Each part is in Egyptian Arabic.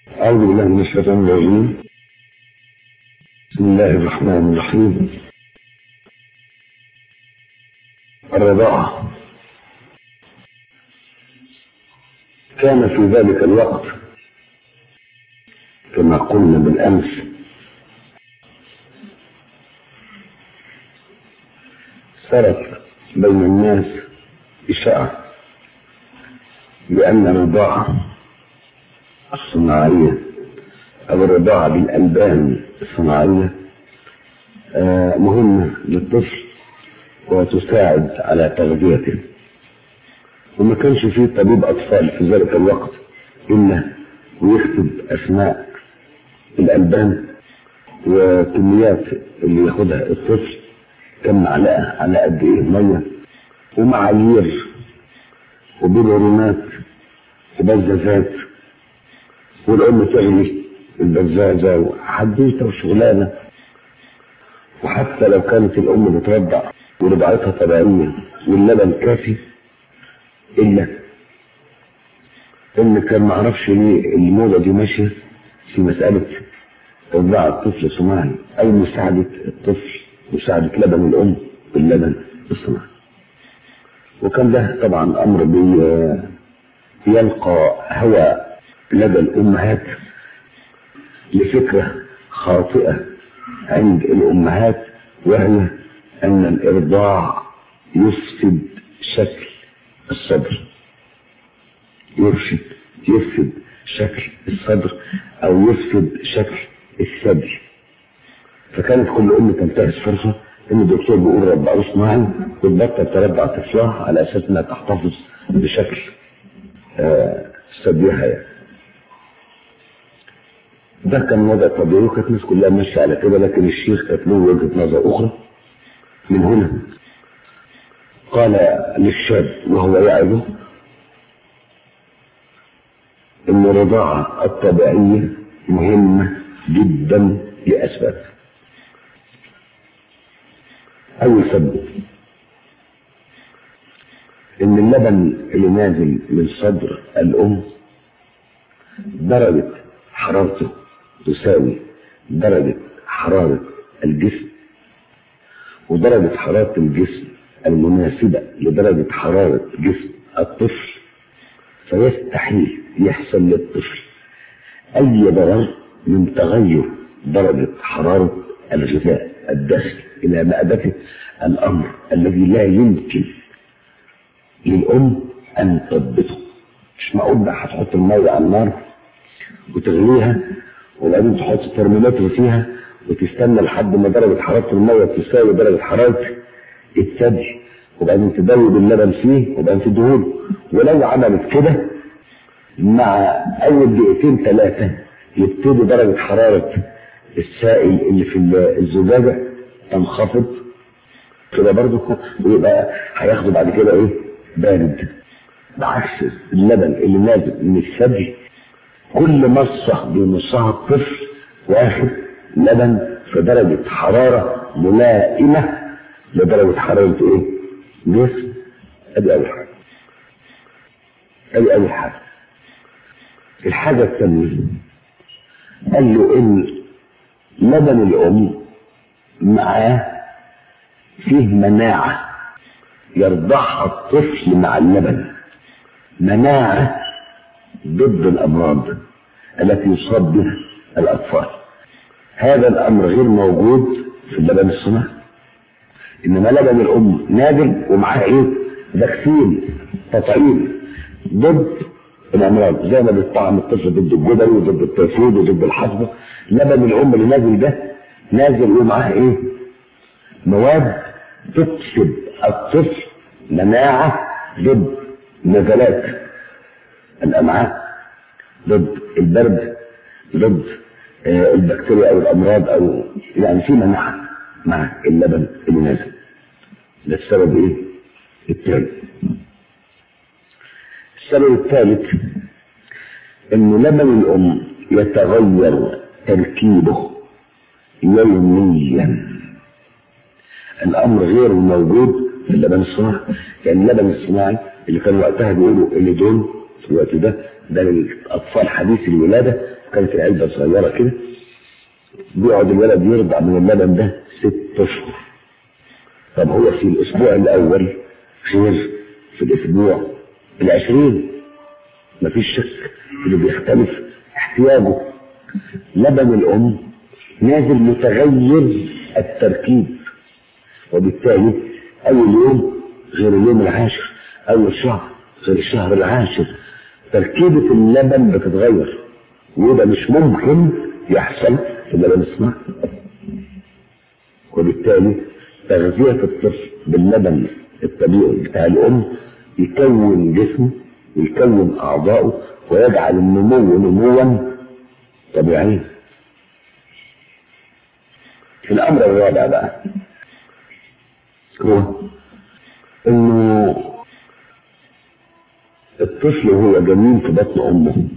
أعوذ بالله من الشيطان الرجيم بسم الله الرحمن الرحيم الرضاعة كان في ذلك الوقت كما قلنا بالأمس سرت بين الناس إشاعة بأن الرضاعة الصناعية أو الرضاعة بالألبان الصناعية آه، مهمة للطفل وتساعد على تغذيته وما كانش فيه طبيب أطفال في ذلك الوقت إلا ويكتب أسماء الألبان وكميات اللي ياخدها الطفل كم معلقة على قد إيه مية ومعايير وبرورونات وبزازات والأم تغلي البزازة وحدوته وشغلانة وحتى لو كانت الأم بترضع ورضعتها طبيعية واللبن كافي إلا إن كان معرفش ليه الموضة دي ماشية في مسألة رضاعة الطفل صناعي أو مساعدة الطفل مساعدة لبن الأم باللبن الصناعي وكان ده طبعا أمر بي بيلقى هوى لدى الأمهات لفكرة خاطئة عند الأمهات وهي أن الإرضاع يفسد شكل الصدر يفسد يفسد شكل الصدر أو يفسد شكل الثدي فكانت كل أم تنتهز فرصة إن الدكتور بيقول رضعوا صناعي وتبطل ترضع طفلها على أساس إنها تحتفظ بشكل آه ثديها يعني. ده كان وضع طبيعي وكانت الناس كلها ماشيه على كده لكن الشيخ كانت له وجهه نظر اخرى من هنا قال للشاب وهو يعظه ان الرضاعه الطبيعيه مهمه جدا لاسباب اول سبب ان اللبن اللي نازل من صدر الام درجه حرارته تساوي درجة حرارة الجسم ودرجة حرارة الجسم المناسبة لدرجة حرارة جسم الطفل فيستحيل يحصل للطفل أي ضرر من تغير درجة حرارة الغذاء الداخلي إلى معدته الأمر الذي لا يمكن للأم أن تضبطه مش معقول بقى هتحط المية على النار وتغليها وبعدين تحط الترمومتر فيها وتستنى لحد ما درجة حرارة المية تساوي درجة حرارة الثدي وبعدين تدوب اللبن فيه وبعدين تدهوله ولو عملت كده مع أول دقيقتين ثلاثة يبتدي درجة حرارة السائل اللي في الزجاجة تنخفض كده برضه ويبقى هياخده بعد كده ايه؟ بارد بعكس اللبن اللي نازل من الثدي كل مصة بيمصها الطفل واخد لبن في درجة حرارة ملائمة لدرجة حرارة ايه؟ جسم ادي اول حاجة ادي اول حاجة الحاجة الثانية قال له ان لبن الام معاه فيه مناعة يرضعها الطفل مع اللبن مناعة ضد الأمراض التي يصاب بها الأطفال هذا الأمر غير موجود في اللبن الصناعي إنما لبن الأم نادل ومعاه إيه؟ فاكسين تطعيم ضد الأمراض زي ما بيطعم الطفل ضد الجدري وضد التيفود وضد الحصبة لبن الأم اللي نازل ده نازل ومعاه إيه؟ مواد تكسب الطفل مناعة ضد نزلات الامعاء ضد البرد ضد آه البكتيريا او الامراض او يعني في مناعه مع اللبن اللي نازل ده السبب ايه؟ الثالث السبب الثالث ان لبن الام يتغير تركيبه يوميا الامر غير موجود في اللبن الصناعي يعني اللبن الصناعي اللي كانوا وقتها بيقولوا ان دول في الوقت ده ده للاطفال حديث الولاده كانت العلبة صغيرة كده بيقعد الولد يرضع من اللبن ده ست اشهر طب هو في الاسبوع الاول غير في الاسبوع العشرين مفيش شك اللي بيختلف احتياجه لبن الام نازل متغير التركيب وبالتالي اول يوم غير اليوم العاشر اول شهر غير الشهر العاشر تركيبة اللبن بتتغير وده مش ممكن يحصل في اللبن الصناعي وبالتالي تغذية الطفل باللبن الطبيعي بتاع الأم يكون جسمه ويكون أعضائه ويجعل النمو نموا طبيعيا في الأمر الرابع بقى هو إنه الطفل وهو جنين في بطن أمه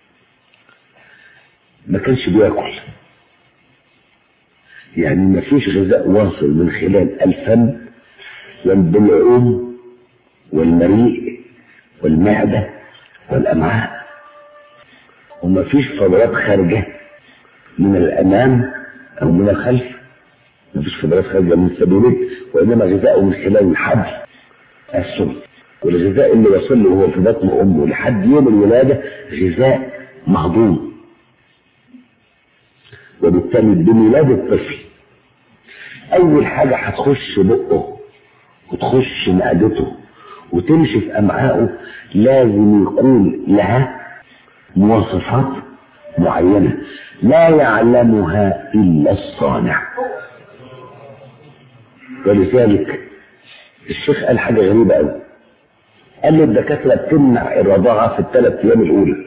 ما كانش بياكل يعني ما فيش غذاء واصل من خلال الفم والبلعوم والمريء والمعدة والأمعاء وما فيش فضلات خارجة من الأمام أو من الخلف ما فيش فضلات خارجة من السبيلين وإنما غذاءه من خلال الحبل السم والغذاء اللي وصل له وهو في بطن أمه لحد يوم الولادة غذاء مهضوم وبالتالي بميلاد الطفل اول حاجة هتخش بقه وتخش معدته وتمشي في امعائه لازم يكون لها مواصفات معينة لا يعلمها الا الصانع ولذلك الشيخ قال حاجة غريبة قوي قال لي الدكاترة بتمنع الرضاعة في الثلاث ايام الاولى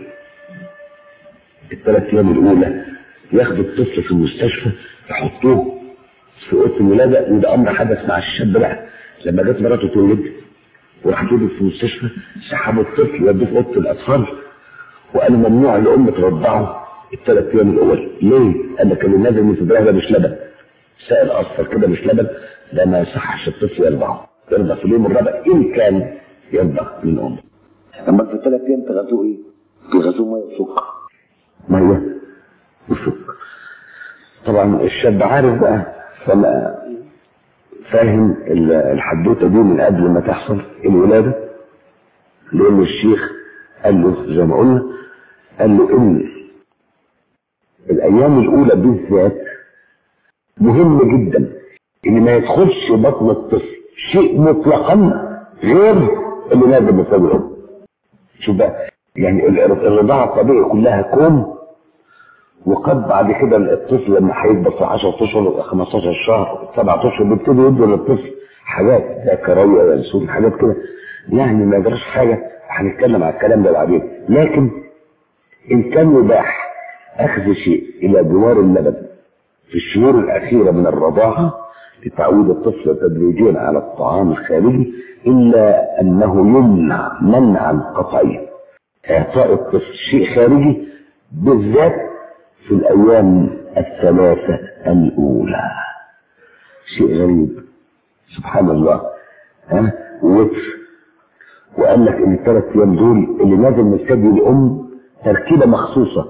الثلاث ايام الاولى ياخدوا الطفل في المستشفى يحطوه في اوضه الولاده وده امر حدث مع الشاب بقى لما جت مراته تولد وراح تولد في المستشفى سحبوا الطفل ودوه في اوضه الاطفال وقالوا ممنوع الام ترضعه الثلاث ايام الاول ليه؟ قال لك اللي نازل من صدرها ده مش لبن سائل اصفر كده مش لبن ده ما يصحش الطفل يرضعه يرضع في اليوم الرابع ان كان يرضع من امه اما في الثلاث ايام تغذوه ايه؟ تغذوه ميه وسكر ميه وسكر طبعا الشاب عارف بقى فما فاهم الحدوته دي من قبل ما تحصل الولاده لان الشيخ قال له زي ما قلنا قال له ان الايام الاولى بالذات مهم جدا ان ما يدخلش بطن الطفل شيء مطلقا غير اللي نازل من صدر الام شوف بقى يعني الرضاعه الطبيعي كلها كوم وقد بعد كده الطفل لما هيكبر في 10 اشهر 15 شهر 7 اشهر بيبتدي يدوا للطفل حاجات زي كراويه وينسون حاجات كده يعني ما يجراش حاجه هنتكلم على الكلام ده بعدين لكن ان كان مباح اخذ شيء الى جوار اللبن في الشهور الاخيره من الرضاعه لتعويد الطفل تدريجيا على الطعام الخارجي الا انه يمنع منعا قطعيا اعطاء الطفل شيء خارجي بالذات في الأيام الثلاثة الأولى شيء غريب سبحان الله ها وتر وقال لك ان الثلاث ايام دول اللي نازل من ثدي الام تركيبه مخصوصه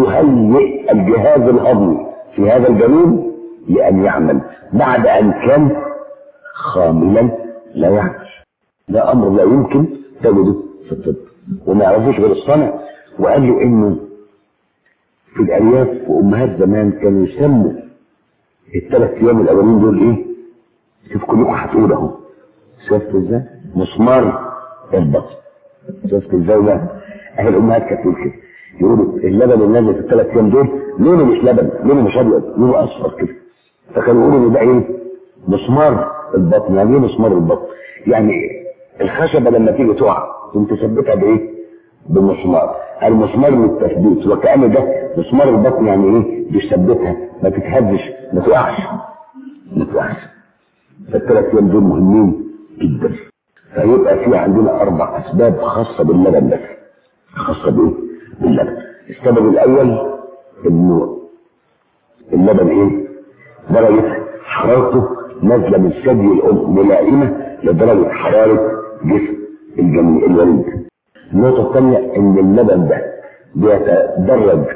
تهيئ الجهاز الهضمي في هذا الجنين لان يعمل بعد ان كان خاملا لا يعمل ده امر لا يمكن تجده في الطب وما يعرفوش غير الصنع وقال له انه في الارياف وامهات زمان كانوا يسموا الثلاث ايام الاولين دول ايه؟ شوف كلكم هتقول اهو شفت ازاي؟ مسمار البطن شفت ازاي بقى؟ اهي الامهات كانت تقول كده يقولوا اللبن اللي نازل في الثلاث ايام دول لونه مش لبن لونه مش ابيض لونه اصفر كده فكانوا يقولوا ان ده ايه؟ مسمار البطن يعني ايه مسمار البطن؟ يعني الخشبه لما تيجي تقع كنت تثبتها بايه؟ بالمسمار المسمار للتثبيت وكأن ده مسمار البطن يعني ايه بيثبتها ما تتهزش ما تقعش ما تقعش فالثلاث ايام دول مهمين جدا فيبقى في عندنا اربع اسباب خاصه باللبن بس خاصه بايه؟ باللبن السبب الاول انه اللبن ايه؟ درجه حرارته نازله من ثدي الام ملائمه لدرجه حراره جسم الجنين الوليد النقطة الثانية إن اللبن ده بيتدرج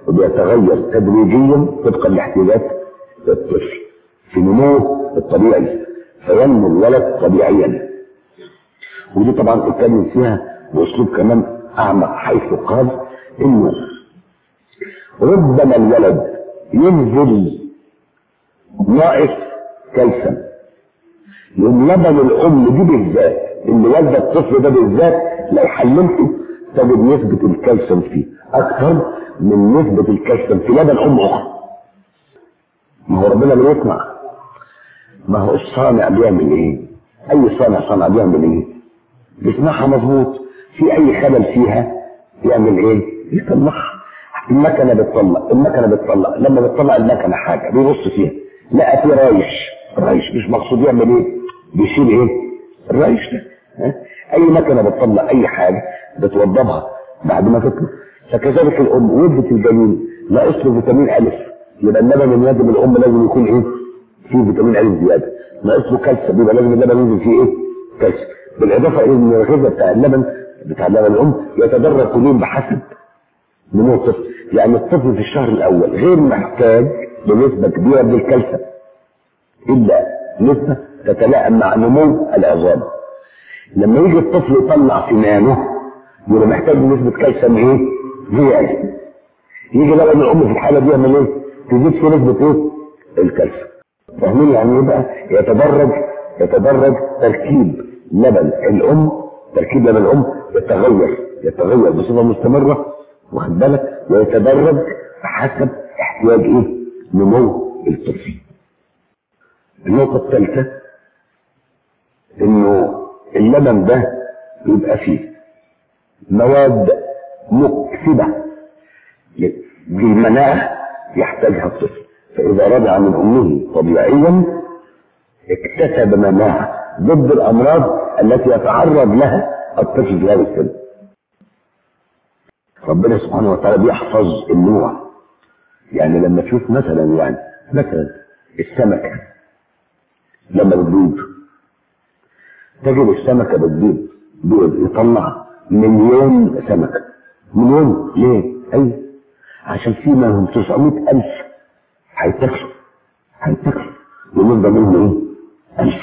وبيتغير تدريجيا طبقا لاحتياجات الطفل في نموه الطبيعي فينمو الولد طبيعيا ودي طبعا اتكلم فيها باسلوب كمان اعمق حيث قال انه ربما الولد ينزل ناقص كالسيوم يوم لبن الام دي بالذات اللي والده الطفل ده بالذات لو حللته تجد نسبة الكالسيوم فيه أكثر من نسبة الكالسيوم في لبن أم أخرى. ما هو ربنا اللي يصنع. ما هو الصانع بيعمل إيه؟ أي صانع صانع بيعمل إيه؟ بيصنعها مظبوط. في أي خلل فيها يعمل إيه؟ يطلعها. المكنة بتطلع، المكنة بتطلع، لما بتطلع المكنة حاجة بيبص فيها لقى في رايش، رايش مش مقصود يعمل إيه؟ بيشيل إيه؟ الرايش ده. ها؟ اي مكنه بتطلع اي حاجه بتوضبها بعد ما تطلع فكذلك الام ولدت الجنين ناقص له فيتامين الف يبقى اللبن النادي من الام لازم يكون ايه؟ فيه فيتامين الف زياده ناقص له كالسيوم يبقى لازم اللبن ينزل فيه ايه؟ كالسيوم بالاضافه الى ان الغذاء بتاع اللبن بتاع لبن الام يتدرج كل يوم بحسب نمو الطفل يعني الطفل في الشهر الاول غير محتاج بنسبه كبيره من الكالسيوم الا نسبه تتلائم مع نمو العظام لما يجي الطفل يطلع سنانه يبقى محتاج نسبة كالسيوم ايه؟ زيادة. يجي بقى الأم في الحالة دي يعمل ايه؟ تزيد في نسبة ايه؟ الكالسيوم. فاهمين يعني ايه بقى؟ يتدرج يتدرج تركيب لبن الأم تركيب لبن الأم يتغير يتغير بصفة مستمرة واخد بالك؟ ويتدرج حسب احتياج ايه؟ نمو الطفل. النقطة الثالثة انه اللبن ده يبقى فيه مواد مكسبة للمناعة يحتاجها الطفل فإذا رضع من أمه طبيعيا اكتسب مناعة ضد الأمراض التي يتعرض لها الطفل في هذا السن ربنا سبحانه وتعالى بيحفظ النوع يعني لما تشوف مثلا يعني مثلا السمكة لما بتبيض تجد السمكة بتبيض بيض يطلع مليون سمكة مليون ليه؟ أي عشان في منهم 900 ألف هيتاكلوا هيتاكلوا ويفضل منهم إيه؟ ألف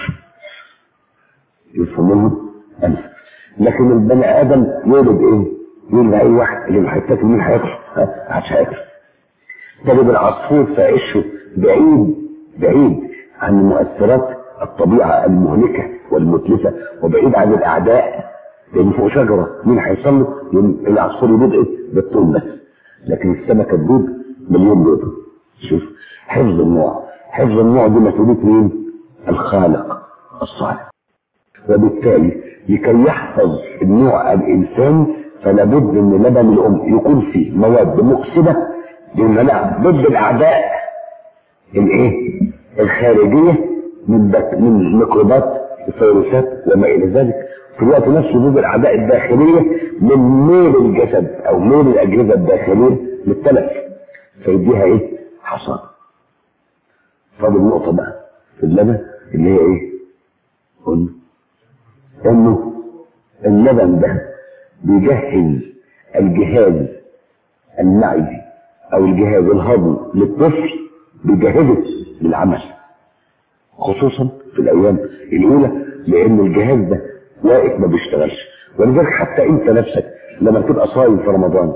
يوصل منهم ألف لكن البني آدم يولد إيه؟ يولد أي واحد اللي هيتاكل مين هياكل؟ محدش هياكل تجد العصفور في عشه بعيد بعيد عن مؤثرات الطبيعة المهلكة والمتلفة وبعيد عن الأعداء لأن فوق شجرة مين هيوصل له؟ العصفور يبيض إيه؟ بالطول بس لكن السمكة تبيض مليون بيضة شوف حفظ النوع حفظ النوع دي مسؤولية مين؟ الخالق الصالح وبالتالي لكي يحفظ النوع الإنسان فلا بد ان لبن الام يكون فيه مواد مكسبه للمناعه ضد الاعداء الايه؟ الخارجيه من بك من ميكروبات الفيروسات وما الى ذلك في الوقت نفسه ضد الاعداء الداخليه من ميل الجسد او ميل الاجهزه الداخليه للتلف فيديها ايه؟ حصان فاضل نقطه بقى في اللبن اللي هي ايه؟ قلنا انه اللبن ده بيجهز الجهاز المعدي او الجهاز الهضمي للطفل بيجهزه للعمل خصوصا في الايام الاولى لان الجهاز ده واقف ما بيشتغلش ولذلك حتى انت نفسك لما تبقى صايم في رمضان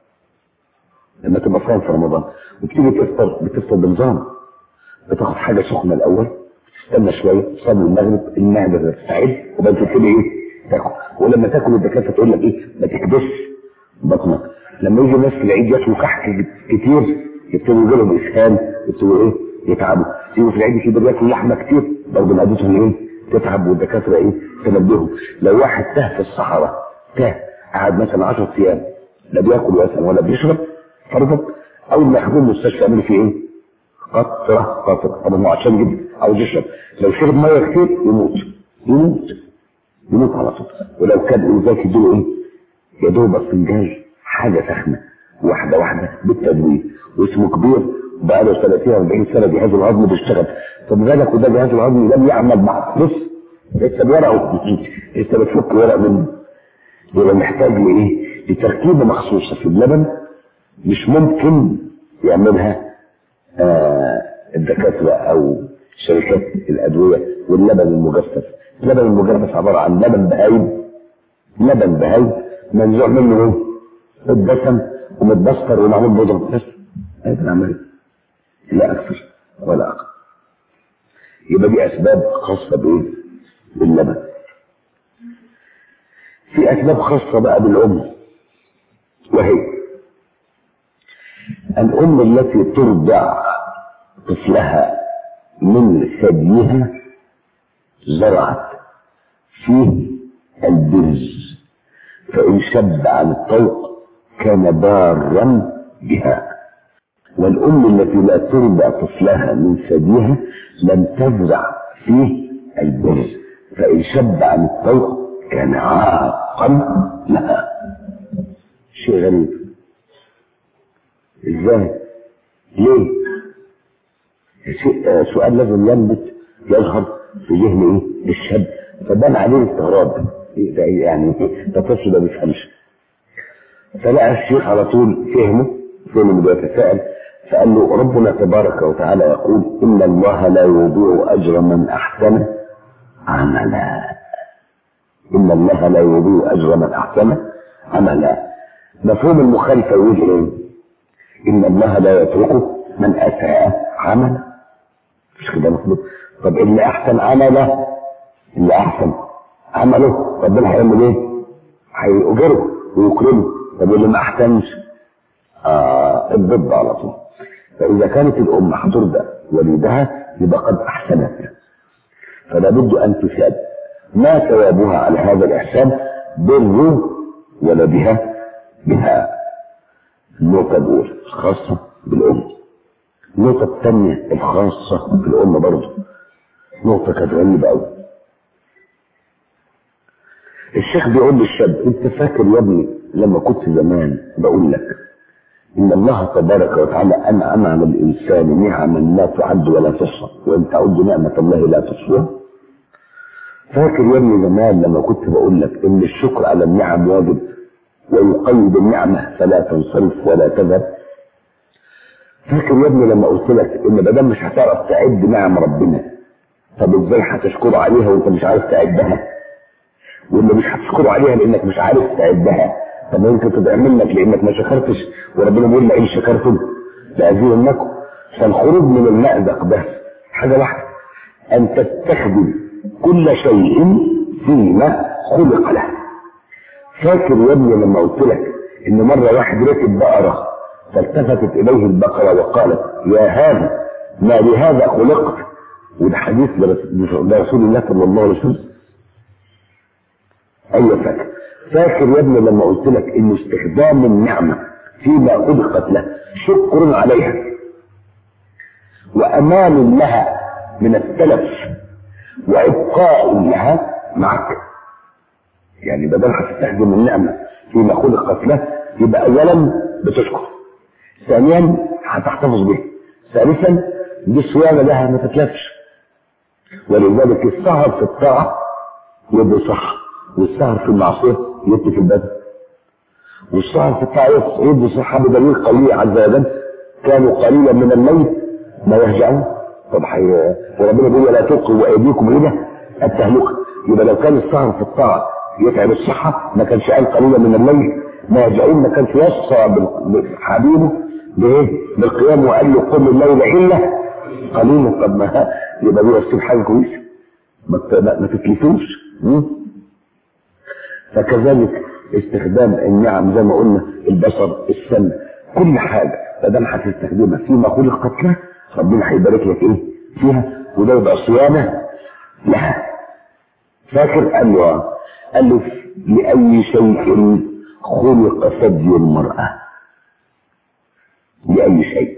لما تبقى صايم في رمضان وبتيجي تفطر بتفطر بنظام بتاخد حاجه سخنه الاول تستنى شويه تصلي المغرب المعده تستعد وبعدين تبتدي ايه تاكل ولما تاكل الدكاتره تقول لك ايه ما تكبسش بطنك لما يجي الناس في العيد ياكلوا كحك كتير يبتدوا يجي لهم اسهال يبتدوا ايه يتعبوا يجوا في العيد كده بياكلوا لحمه كتير برضه معدتهم ايه تتعب والدكاتره ايه تنبههم لو واحد تاه في الصحراء تاه قعد مثلا 10 ايام لا بياكل مثلا ولا بيشرب فرضا اول ما يحضر المستشفى يعملوا فيه ايه؟ قطره قطره طبعا هو عشان جدا عاوز يشرب لو شرب ميه كتير يموت يموت يموت على طول ولو كان انذاك يديله ايه؟ يا دوب فنجان حاجه سخنه واحده واحده بالتدوير واسمه كبير بقى له 30 40 سنه جهاز الهضم بيشتغل طب بالك وده جهاز الهضم لم يعمل مع بص لسه بورقه لسه بتفك ورق منه يبقى محتاج لايه؟ لتركيبه مخصوصه في اللبن مش ممكن يعملها آه الدكاترة أو شركات الأدوية واللبن المجفف اللبن المجفف عبارة عن لبن بهايم لبن بهايم منزوع منه ايه؟ الدسم ومتبستر ومعمول بودرة بس هذا العملية لا أكثر ولا أقل يبقى دي أسباب خاصة بإيه؟ باللبن في أسباب خاصة بقى بالأم وهي الأم التي ترضع طفلها من ثديها زرعت فيه البرز فإن شب عن الطوق كان بارا بها والأم التي لا ترضع طفلها من ثديها لم تزرع فيه البرز فإن شب عن الطوق كان عاقا لها شيء غريب ازاي ليه شيء سؤال لازم ينبت يظهر في ذهن ايه الشاب فبان عليه الاستغراب ده يعني ده طفل ده ما بيفهمش فلقى الشيخ على طول فهمه فهم انه بيتساءل فقال له ربنا تبارك وتعالى يقول ان الله لا يضيع اجر من احسن عملا ان الله لا يضيع اجر من احسن عملا مفهوم المخالفه يقول ايه ان الله لا يتركه من اساء عملا مش كده مفهوم طب اللي احسن عمله اللي احسن عمله ربنا هيعمل ايه هيؤجره ويكرمه طب اللي ما احسنش آه الضد على طول فاذا كانت الام هترضى وليدها يبقى قد احسنت فلا بد ان تساد ما ثوابها على هذا الاحسان بر ولدها بها النقطه الاولى خاصه بالام النقطه الثانيه الخاصه بالام برضه نقطه كانت غريبه قوي الشيخ بيقول للشاب انت فاكر يا ابني لما كنت زمان بقول لك ان الله تبارك وتعالى انعم على الانسان نعما لا تعد ولا تحصى وان تعدوا نعمه الله لا تحصوها فاكر يا ابني زمان لما كنت بقول لك ان الشكر على النعم واجب ويقيد النعمه فلا تنصرف ولا تذهب فاكر يا ابني لما قلت لك ان ما دام مش هتعرف تعد نعم ربنا طب ازاي هتشكر عليها وانت مش عارف تعدها واللي مش هتشكر عليها لانك مش عارف تعدها طب ممكن تدعم لك لانك ما شكرتش وربنا بيقول لئن شكرتم لازيدنكم فالخروج من المأزق ده حاجه واحده ان تستخدم كل شيء فيما خلق له فاكر يا ابني لما قلت لك ان مره واحد ركب بقره فالتفتت اليه البقره وقالت يا هذا ما لهذا خلقت وده حديث لرسول الله صلى الله عليه وسلم ايوه فاكر فاكر يا ابني لما قلت لك ان استخدام النعمه فيما خلقت له شكر عليها وامان لها من التلف وابقاء لها معك يعني بدل هتستخدم النعمه فيما خلقت له يبقى اولا بتشكر ثانيا هتحتفظ بها ثالثا دي صيانه لها ما تتلفش ولذلك السهر في الطاعه يبقى صح والسهر في المعصيه يبقى في البدن والسهر في الطاعه يبقى صح بدليل قوي عز وجل كانوا قليلا من الليل ما يهجعون طب حي... وربنا بيقول ولا تلقوا ايديكم الى التهلكه يبقى لو كان السهر في الطاعه يتعب الصحه ما كانش قال قليلا من الليل ما يهجعون ما كانش يصى بحبيبه بايه؟ بالقيام وقال له قم الليل الا قليلا طب ما يبقى بيوصل حاجه كويسه ما ما تتلفوش فكذلك استخدام النعم زي ما قلنا البصر السمع كل حاجه ما دام هتستخدمها فيما خلقت له ربنا هيبارك لك ايه فيها وده يبقى صيانه لها فاكر قال له قال له لاي شيء خلق ثدي المراه لاي شيء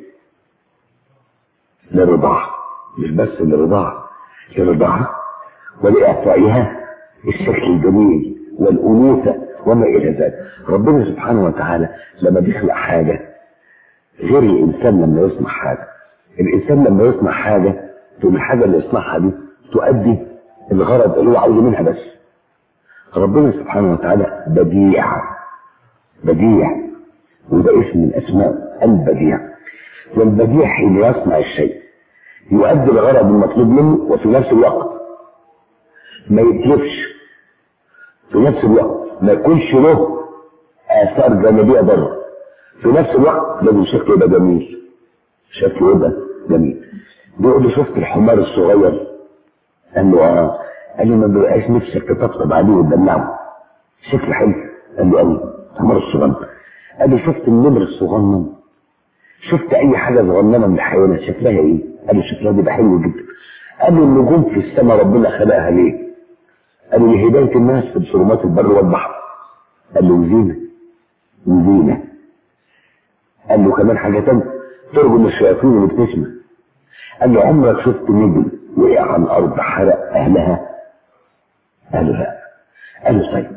للرضاعه مش بس للرضاعه للرضاعه ولاعطائها الشكل الجميل والانوثه وما الى ذلك ربنا سبحانه وتعالى لما بيخلق حاجه غير الانسان لما يصنع حاجه الانسان لما يصنع حاجه تقوم الحاجه اللي يصنعها دي تؤدي الغرض اللي هو عاوزه منها بس ربنا سبحانه وتعالى بديع بديع وده اسم من اسماء البديع والبديع حين يصنع الشيء يؤدي الغرض المطلوب منه وفي نفس الوقت ما يتلفش في نفس الوقت ما يكونش له اثار جانبيه ضاره في نفس الوقت لازم شكله يبقى جميل شكله يبقى جميل بيقول لي شفت الحمار الصغير قال له اه قال لي ما بيبقاش نفسك تطبطب عليه وتدلعه شكله حلو قال له قوي الحمار الصغير قال لي شفت النمر الصغنن شفت اي حاجه صغننه من الحيوانات شكلها ايه؟ قال لي شكلها بيبقى حلو جدا قال لي النجوم في السماء ربنا خلقها ليه؟ قال لي لهدايه الناس في ظلمات البر والبحر قال له وزينه وزينه قال له كمان حاجه تانية ترجم الشياطين اللي بتسمع قال له عمرك شفت نجم وقع على الارض حرق اهلها؟ قال له لا قال له طيب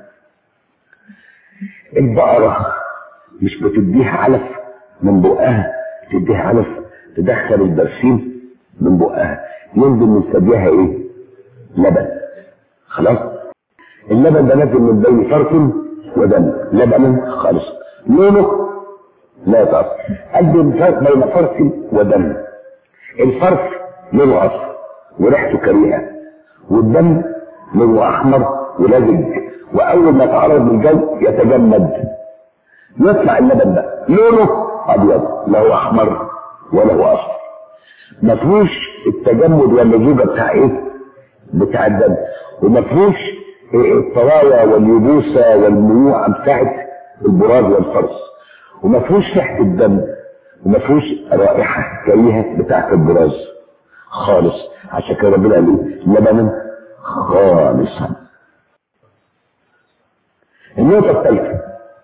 البقره مش بتديها علف من بقها تديها علف تدخل البرسيم من بقها ينزل من ثديها ايه؟ لبن خلاص اللبن ده نازل من بين فرث ودم لبنا خالص لونه لا يتأثر قد الفرق بين فرث ودم الفرث لونه اصفر وريحته كريهه والدم لونه احمر ولزج واول ما يتعرض للجو يتجمد يطلع اللبن ده لونه ابيض لا هو احمر ولا هو اصفر ما فيهوش التجمد واللزوجه بتاع ايه؟ بتاع الدم وما فيهوش الطراوه واليبوسه والميوعه بتاعت البراز والفرس وما فيهوش ريحه الدم وما فيهوش رائحه كريهه بتاعت البراز خالص عشان كده ربنا قال ايه؟ لبنا خالصا النقطه الثالثه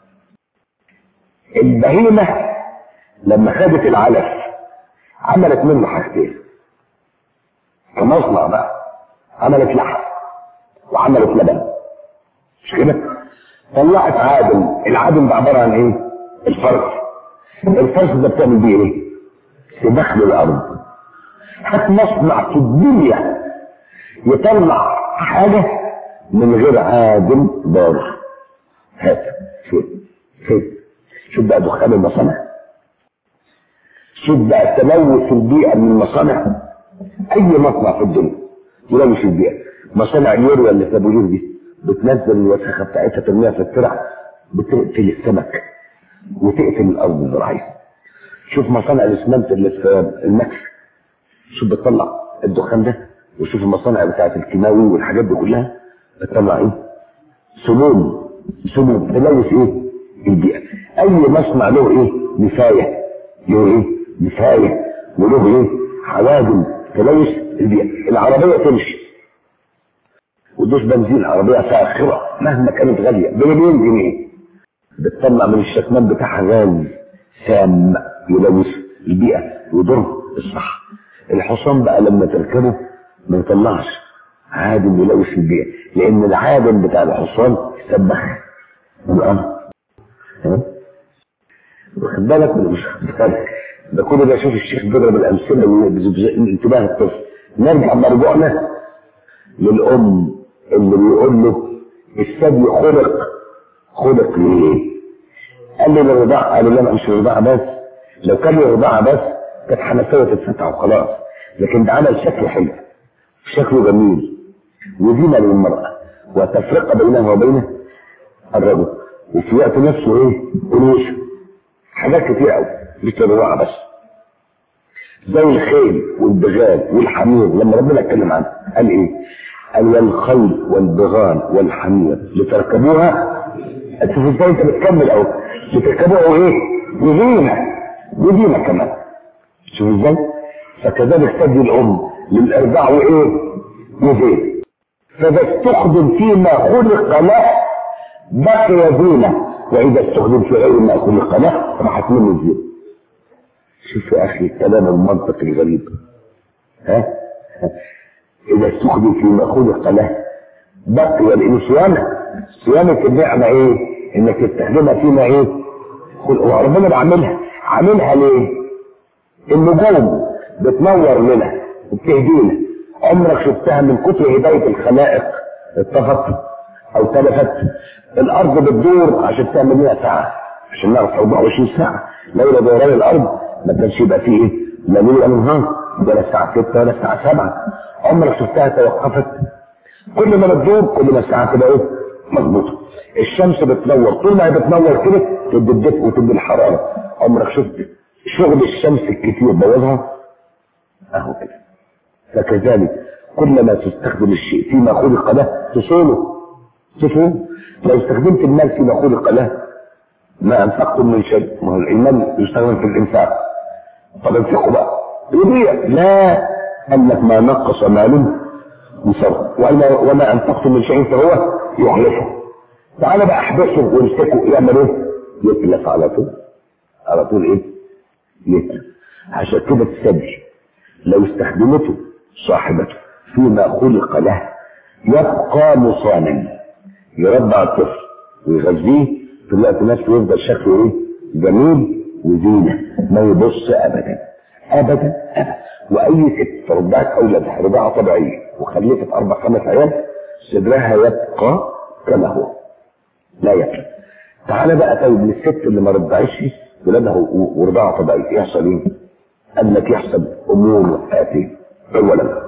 البهيمه لما خدت العلف عملت منه حاجتين كمصنع بقى عملت لحم وعملت لبن مش كده؟ طلعت عادم العادم ده عباره عن ايه؟ الفرس الفرس ده بتعمل بيه ايه؟ سباخ للارض هات مصنع في الدنيا يطلع حاجه من غير عادم ضار هات شوف شوف شوف بقى دخان المصانع شوف بقى تلوث البيئه من المصانع اي مصنع في الدنيا يلوث البيئه مصانع اليوريا اللي في ابو يور دي بتنزل الوسخه بتاعتها ترميها في الترع بتقتل السمك وتقتل الارض الزراعيه شوف مصانع الاسمنت اللي في المكس شوف بتطلع الدخان ده وشوف المصانع بتاعت الكيماوي والحاجات دي كلها بتطلع ايه؟ سموم سموم تلوث ايه؟ البيئه اي مصنع له ايه؟ نفايه له ايه؟ نفايه وله ايه؟ حوادم تلوث البيئه العربيه تمشي وتدوس بنزين عربيه فاخره مهما كانت غاليه بمليون جنيه بتطلع من الشكمان بتاعها غاز سام يلوث البيئه ويضر الصحه الحصان بقى لما تركبه ما يطلعش عادم يلوث البيئه لان العادم بتاع الحصان سبخ الارض واخد بالك ولا مش واخد بالك ده كل ده شوف الشيخ بيضرب الامثله وانتباه الطفل نرجع مرجعنا للام اللي بيقول له الثدي خلق خلق ليه؟ قال لي للرضاعة قال له لا مش الرضاعة بس لو كان الرضاعة بس كانت حنفية تتفتح وخلاص لكن ده عمل شكل حلو شكله جميل وزينة للمرأة وتفرقة بينها وبين الرجل وفي وقت نفسه ايه؟ انوثة حاجات كتير قوي مش الرضاعة بس زي الخيل والبغال والحمير لما ربنا اتكلم عنه قال ايه؟ قال والخيل والبغال والحمير لتركبوها شوف ازاي انت بتكمل اهو لتركبوها ايه؟ وزينة وزينة كمان شوف ازاي؟ فكذلك تدي الام للارضاع وايه؟ وزينة فاذا استخدم فيما خلق له بقي زينة واذا استخدم في غير ما خلق له راحت منه الزينة شوف يا اخي الكلام المنطق الغريب ها اذا استخدم فيما خلق له بقي لان صيانه صيانه النعمه ايه؟ انك تستخدمها فيما ايه؟ خلق وربنا بعملها عاملها ليه؟ النجوم بتنور لنا وبتهدينا عمرك شفتها من كتر هدايه الخلائق اتفقت او تلفت الارض بتدور عشان تعمل لنا ساعه عشان نعرف 24 ساعه لولا دوران الارض ما كانش يبقى فيه ايه لا ليل ولا نهار ولا الساعه 6 ولا الساعه 7 عمرك شفتها توقفت كل ما بتدور كل ما الساعه تبقى ايه مظبوطه الشمس بتنور طول ما هي بتنور كده تدي الدفء وتدي الحراره عمرك شفت شغل الشمس الكتير بوظها اهو كده فكذلك كلما تستخدم الشيء فيما خلق له تصونه تصونه لو استخدمت المال فيما خلق له ما انفقتم من شيء ما هو المال يستخدم في الانفاق طب انفقوا بقى يضيع لا قال لك ما نقص مال بصرف وما, وما انفقتم من شيء فهو يخلفه تعالى بقى احبسه وامسكه يعمل ايه؟ يتلف على طول على طول ايه؟ يتلف عشان كده تسجل لو استخدمته صاحبته فيما خلق له يبقى مصانا يربع الطفل ويغذيه في الوقت نفسه يفضل شكله ايه؟ جميل وزينه ما يبص ابدا ابدا ابدا واي ست رضعت اولادها رضاعه طبيعيه وخلفت اربع خمس عيال صدرها يبقى كما هو لا يبقى تعالى بقى طيب للست اللي ما رضعتش ولادها ورضاعه طبيعيه يحصل ايه؟ قال لك يحصل امور اتيه اولا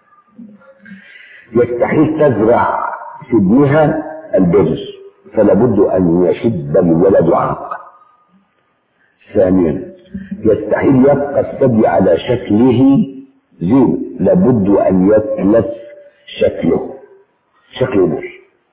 يستحيل تزرع في ابنها البر فلا بد ان يشد الولد عاق ثانيا يستحيل يبقى الثدي على شكله زين لابد ان يتلف شكله شكله بر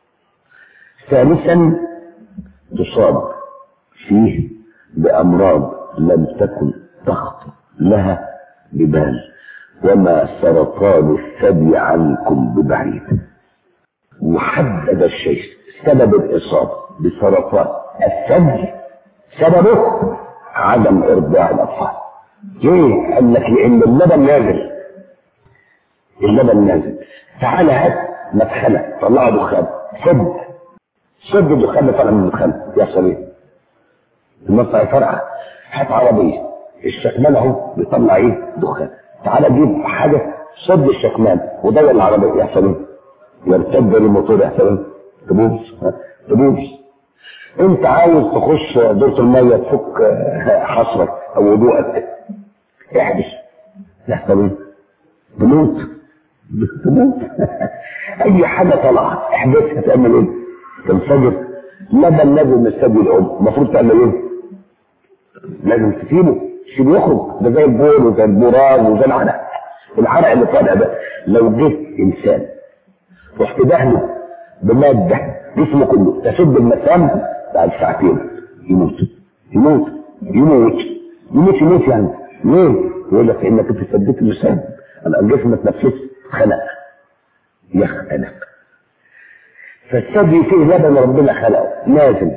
ثالثا تصاب فيه بامراض لم تكن تخطر لها ببال وما سرطان الثدي عنكم ببعيد وحدد الشيخ سبب الإصابة بسرطان الثدي سببه عدم إرضاع الأطفال ليه؟ قال لك لأن اللبن نازل اللبن نازل تعال هات مدخلة طلعها دخان سد سد الدخان طالع من الدخان يحصل ايه؟ المصنع يفرقع هات عربية الشكمان اهو بيطلع ايه؟ دخان تعال جيب حاجة صد الشكمان ودور العربية يحصل ايه؟ يرتد الموتور يحصل ايه؟ تبوظ تبوظ انت عاوز تخش دورة المية تفك حصرك او وضوءك احبس يحصل ايه؟ تموت تموت اي حاجة طلعت احبسها تعمل ايه؟ تنفجر لبن نازل من الثدي الام المفروض تعمل ايه؟ لازم تسيبه تسيبه يخرج ده زي البول وزي البراز وزي العرق العرق اللي طالع ده لو جه انسان رحت دهنه بماده جسمه كله تسد المسام بعد ساعتين يموت يموت يموت يموت يموت يعني ليه؟ يقول لك انك انت سديت المسام انا الجسم اتنفس خلق يخنق فالثدي فيه لبن ربنا خلقه نازل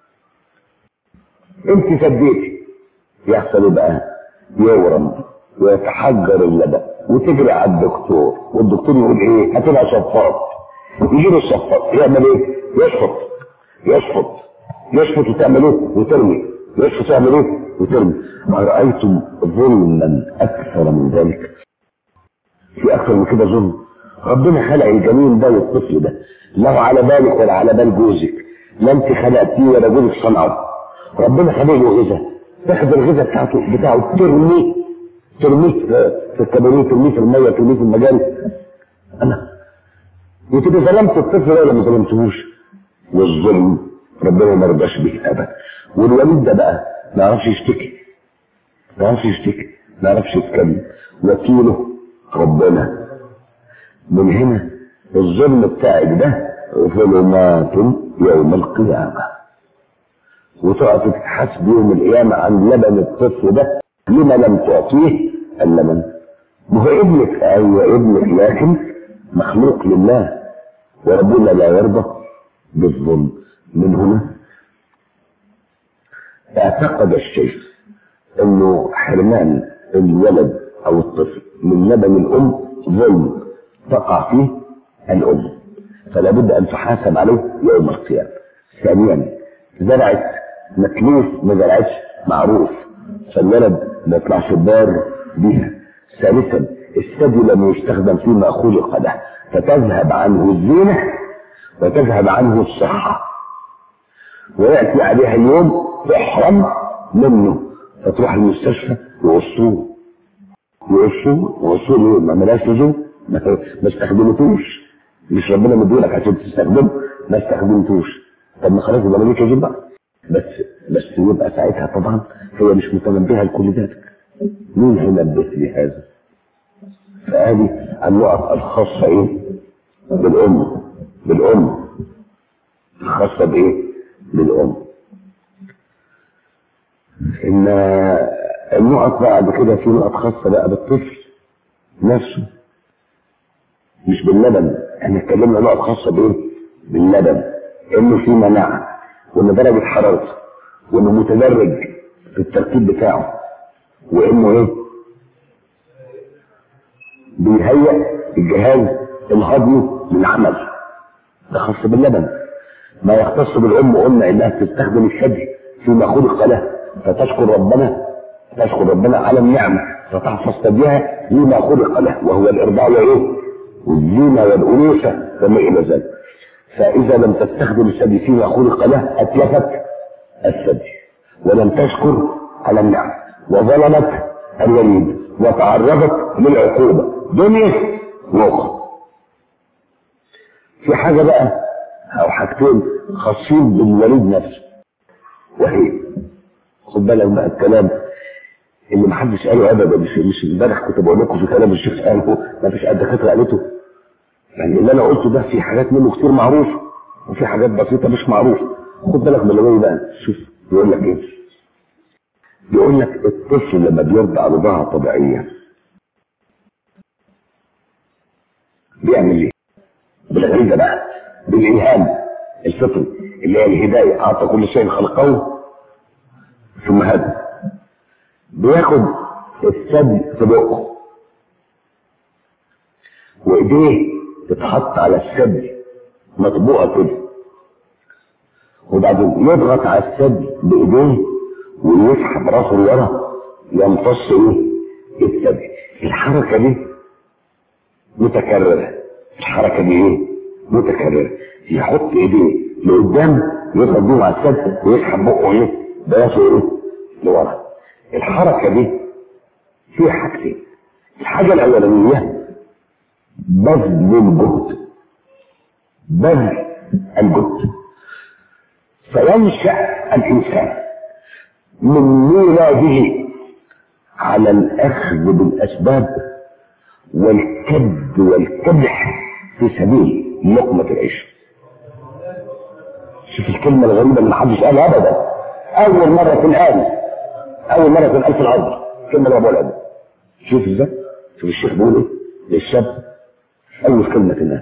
انت سديتي يحصل ايه بقى؟ يورم ويتحجر اللبن وتجري على الدكتور والدكتور يقول ايه؟ هتبقى شفاط يجي له الشفاط يعمل ايه؟ يشفط يشفط يشفط وتعمل ايه؟ وترمي يشفط وتعمل ايه؟ وترمي ما رايتم ظلما اكثر من ذلك في اكثر من كده ظلم ربنا خلق الجميل ده والطفل ده لا على بالك ولا على بال جوزك لا انت خلقتيه ولا جوزك صنعه ربنا خلق له غذاء تاخد الغذاء بتاعته بتاعه ترميه ترميه في الكباريه ترميه في الميه ترميه في المجال انا وتبقى ظلمت الطفل ده ولا ما ظلمتهوش والظلم ربنا ما رضاش به ابدا والوليد ده بقى ما يعرفش يشتكي ما يعرفش يشتكي ما يعرفش يتكلم وكيله ربنا من هنا الظلم بتاعك ده ظلمات يوم القيامة وتقف تتحاسب يوم القيامة عن لبن الطفل ده لما لم تعطيه اللبن ما هو ابنك ايوه ابنك لكن مخلوق لله وربنا لا يرضى بالظلم من هنا اعتقد الشيخ انه حرمان الولد او الطفل من لبن الام ظلم تقع فيه الام فلا بد ان تحاسب عليه يوم القيامه ثانيا زرعت مكلوف ما زرعتش معروف فالولد ما يطلعش بار بيها ثالثا الثدي لم يستخدم فيما خلق له فتذهب عنه الزينه وتذهب عنه الصحه وياتي عليها اليوم تحرم منه فتروح المستشفى يقصوه يقصوه يقصوه ليه؟ ما ملاش لزوم ما ما استخدمتوش مش ربنا مديلك عشان تستخدمه ما استخدمتوش طب ما خلاص يبقى ماليش لزوم بقى بس بس يبقى ساعتها طبعا هي مش متنبهه لكل ذلك مين هينبه لهذا؟ فهذه النقط الخاصه ايه؟ بالام بالام الخاصه بايه؟ بالام ان النقط بعد كده في نقط خاصه بقى بالطفل نفسه مش باللبن احنا اتكلمنا نقط خاصه بايه؟ باللبن انه في مناعه وان درجه حرارته وانه متدرج في الترتيب بتاعه وانه ايه؟ بيهيئ الجهاز الهضمي للعمل ده خاص باللبن ما يختص بالام قلنا انها تستخدم الثدي فيما خلق له فتشكر ربنا تشكر ربنا على النعمه فتحفظ ثديها لما خلق له وهو الارضاع وايه؟ والزينه والانوثه وما الى ذلك فاذا لم تستخدم الثدي فيما خلق له اتلفت الثدي ولم تشكر على النعم وظلمت الوليد وتعرضت للعقوبه دنيا واخرى في حاجه بقى او حاجتين خاصين بالوليد نفسه وهي خد بالك بقى الكلام اللي محدش قاله ابدا مش مش امبارح كنت بقول لكم في كلام الشيخ قاله ما فيش قد دكاتره قالته يعني اللي انا قلته ده في حاجات منه كتير معروفه وفي حاجات بسيطه مش معروفه خد بالك من اللي جاي بقى شوف بيقول لك ايه بيقول لك الطفل لما بيرضع رضاعه طبيعيه بيعمل ايه؟ بالغريزه بقى بالالهام الفطري اللي هي الهدايه اعطى كل شيء خلقه ثم هدى بياخد الثدي في بقه وايديه تتحط على الثدي مطبوقه كده وبعدين يضغط على الثدي بايديه ويسحب راسه لورا يمتص ايه؟ الثدي الحركه دي متكرره الحركه دي ايه؟ متكرره يحط ايديه لقدام يضغط بيهم على الثدي ويسحب بقه ايه؟ براسه ايه؟ لورا الحركه دي فيها حاجتين الحاجه الاولانيه بذل الجهد بذل الجهد فينشا الانسان من ميلاده على الاخذ بالاسباب والكد والكدح في سبيل لقمه العيش شوف الكلمه الغريبه اللي محدش قالها ابدا اول مره تنقال اول مره تنقال في الارض الكلمه اللي بقولها دي شوف ازاي شوف الشيخ بيقول ايه للشاب اول كلمه تنقال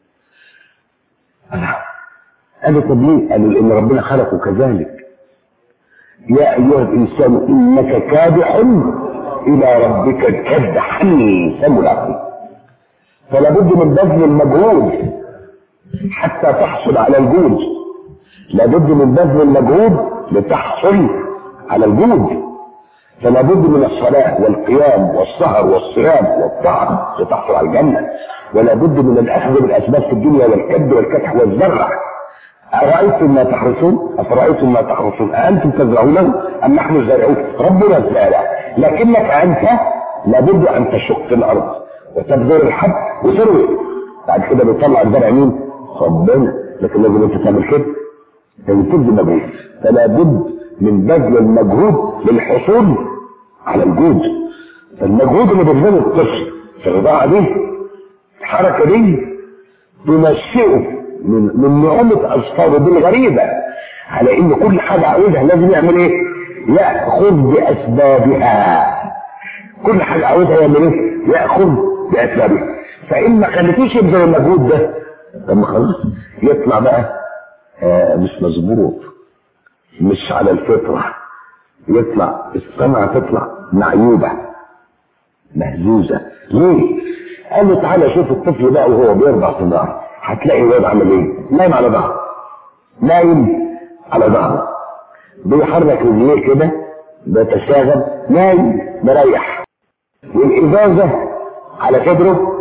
قالوا طب ليه؟ قالوا لان ربنا خلقه كذلك يا ايها الانسان انك كادح الى ربك كدحا فملاقيه فلا بد من بذل المجهود حتى تحصل على الجود لابد من بذل المجهود لتحصل على الجود فلا بد من الصلاة والقيام والسهر والصيام والطاعة لتحصل على الجنة ولا بد من الأخذ بالأسباب في الدنيا والكد والكدح والزرع أرأيتم ما تحرثون أفرأيتم ما تحرثون أأنتم تزرعونه أم نحن الزارعون ربنا الزارع لكنك أنت لابد أن تشق الأرض وتبذر الحب وتروي بعد كده بيطلع الزرع مين؟ ربنا لكن لازم أنت تعمل كده لازم تبذل مجهود فلا بد من بذل المجهود للحصول على الجود فالمجهود اللي بيبذله الطفل في الرضاعة دي الحركة دي تنشئه من من نعومة أظفاره بالغريبة على إن كل حاجة عاوزها لازم يعمل إيه؟ يأخذ بأسبابها كل حاجة عاوزها يعمل إيه؟ يأخذ بأسبابها فإن ما خليتوش يبذل المجهود ده لما خلاص يطلع بقى آه مش مظبوط مش على الفطرة يطلع السمعة تطلع معيوبة مهزوزة ليه؟ قال له تعالى شوف الطفل بقى وهو بيرضع في النار هتلاقي الواد عمل ايه؟ نايم على ظهره نايم على ظهره بيحرك رجليه كده بيتشاغل نايم مريح والإزازة على صدره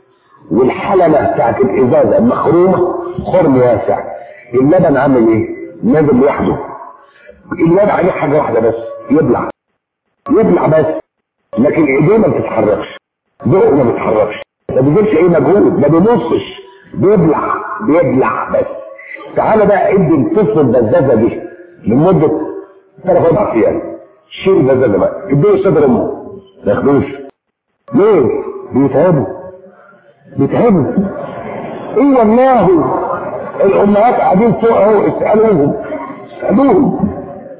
والحلمة بتاعت الإزازة مخرومة خرم واسع اللبن عامل ايه؟ نازل لوحده الواد عليه حاجه واحده بس يبلع يبلع بس لكن ايديه ما بتتحركش بقه ما بيتحركش ما بيبذلش اي مجهود ما بيبصش بيبلع بيبلع بس تعالى بقى ادي الطفل البزازه دي لمده ثلاث اربع ايام شيل البزازه بقى اديه صدر امه ما ياخدوش ليه؟ بيتعبوا بيتعبوا ايه والله الامهات قاعدين فوق اهو اسالوهم اسالوهم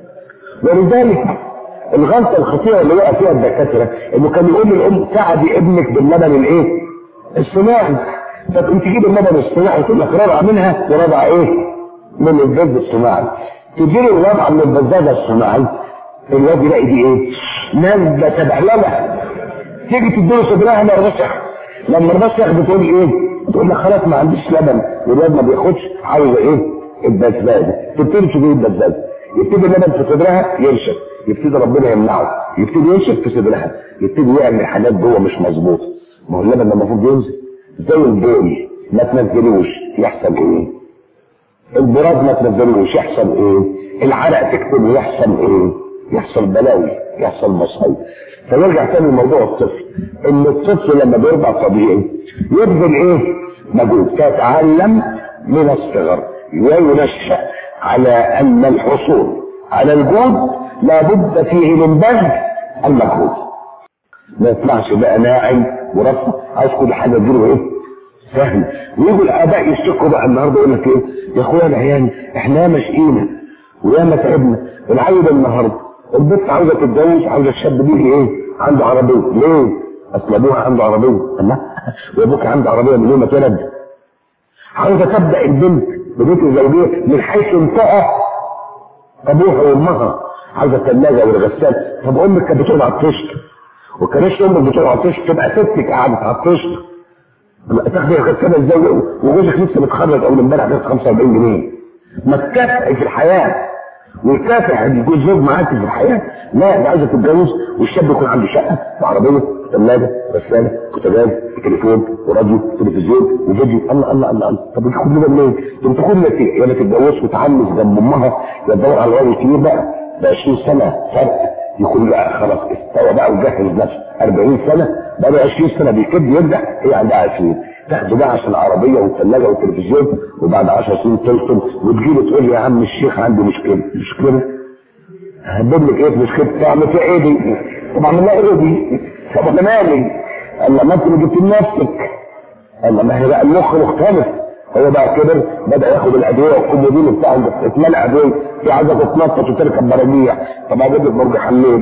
ولذلك الغلطه الخطيره اللي وقع فيها الدكاتره انه كان يقول للام ساعدي ابنك باللبن الايه؟ الصناعي طب انت تجيب اللبن الصناعي تقول لك رضع منها ورضع ايه؟ من البز الصناعي تجي له الرضعه من البزازه الصناعي الواد يلاقي دي ايه؟ نازله تبهلله تيجي تديله صدرها ما رضاش لما رضاش ياخد تقول ايه؟ تقول لك خلاص ما عنديش لبن والواد ما بياخدش عاوزه ايه؟ البزازه تبتدي تجيب البزازه يبتدي اللبن في صدرها ينشف يبتدي ربنا يمنعه يبتدي ينشف في صدرها يبتدي يعمل حاجات جوه مش مظبوطه ما هو اللبن ده المفروض ينزل زي البول ما تنزلوش يحصل ايه؟ البراد ما تنزلوش يحصل ايه؟ العرق تكتب يحصل ايه؟ يحصل بلاوي يحصل مصايب فنرجع تاني لموضوع الطفل ان الطفل لما بيرضع طبيعي يبذل ايه؟ مجهود فيتعلم من الصغر وينشأ على ان الحصول على الجود لابد فيه من بذل المجهود ما يطلعش بقى ناعم ورفع عايز كل حاجه تجيله ايه؟ سهل ويجوا الاباء يشتكوا بقى النهارده يقول لك ايه؟ يا اخويا العيال احنا ياما شقينا وياما تعبنا العيل النهارده البنت عاوزه تتجوز عاوزه الشاب بيجي ايه؟ عنده عربيه ليه؟ اصل ابوها عنده عربيه الله وابوك عنده عربيه من يوم ما اتولد عاوزه تبدا البنت ببيت الزوجيه من حيث انتهى ابوها وامها عاوزه الثلاجه والغسال طب امك كانت بتقعد على الطشت وكانش امك بتقعد على الطشت تبقى ستك قعدت على الطشت تاخدي الغساله ازاي وجوزك لسه متخرج اول امبارح جاب 45 جنيه ما تكافئي في الحياه ويكافح يكون زوج معاك في الحياه لا ده عايزه تتجوز والشاب يكون عنده شقه وعربيه ثلاجه غساله بوتاجاز تليفون وراديو تلفزيون وفيديو الله الله الله, الله. طب انت كل ده منين؟ انت كل ما يا ما تتجوز وتعنس جنب امها يا تدور على راجل كبير بقى ب 20 سنه فرق يكون بقى خلاص استوى بقى وجهز نفسه 40 سنه بقى له 20 سنه بيكب يرجع هي عندها 20 تاخده بقى عشان العربيه والثلاجه والتلفزيون وبعد 10 سنين تلطم وتجيله تقول لي يا عم الشيخ عندي مشكله مشكله هجيب لك ايه مشكله تعمل فيها ايه دي؟ طب اعمل لها ايه دي؟ طب انا مالي؟ قال ما انت اللي جبت لنفسك قال ما هي بقى المخ مختلف هو بقى كبر بدا ياخد الادويه والكومودين بتاعه اتملى ادويه في عايزه تتنطط وتركب مراجيح طب اجيب لك برج حلين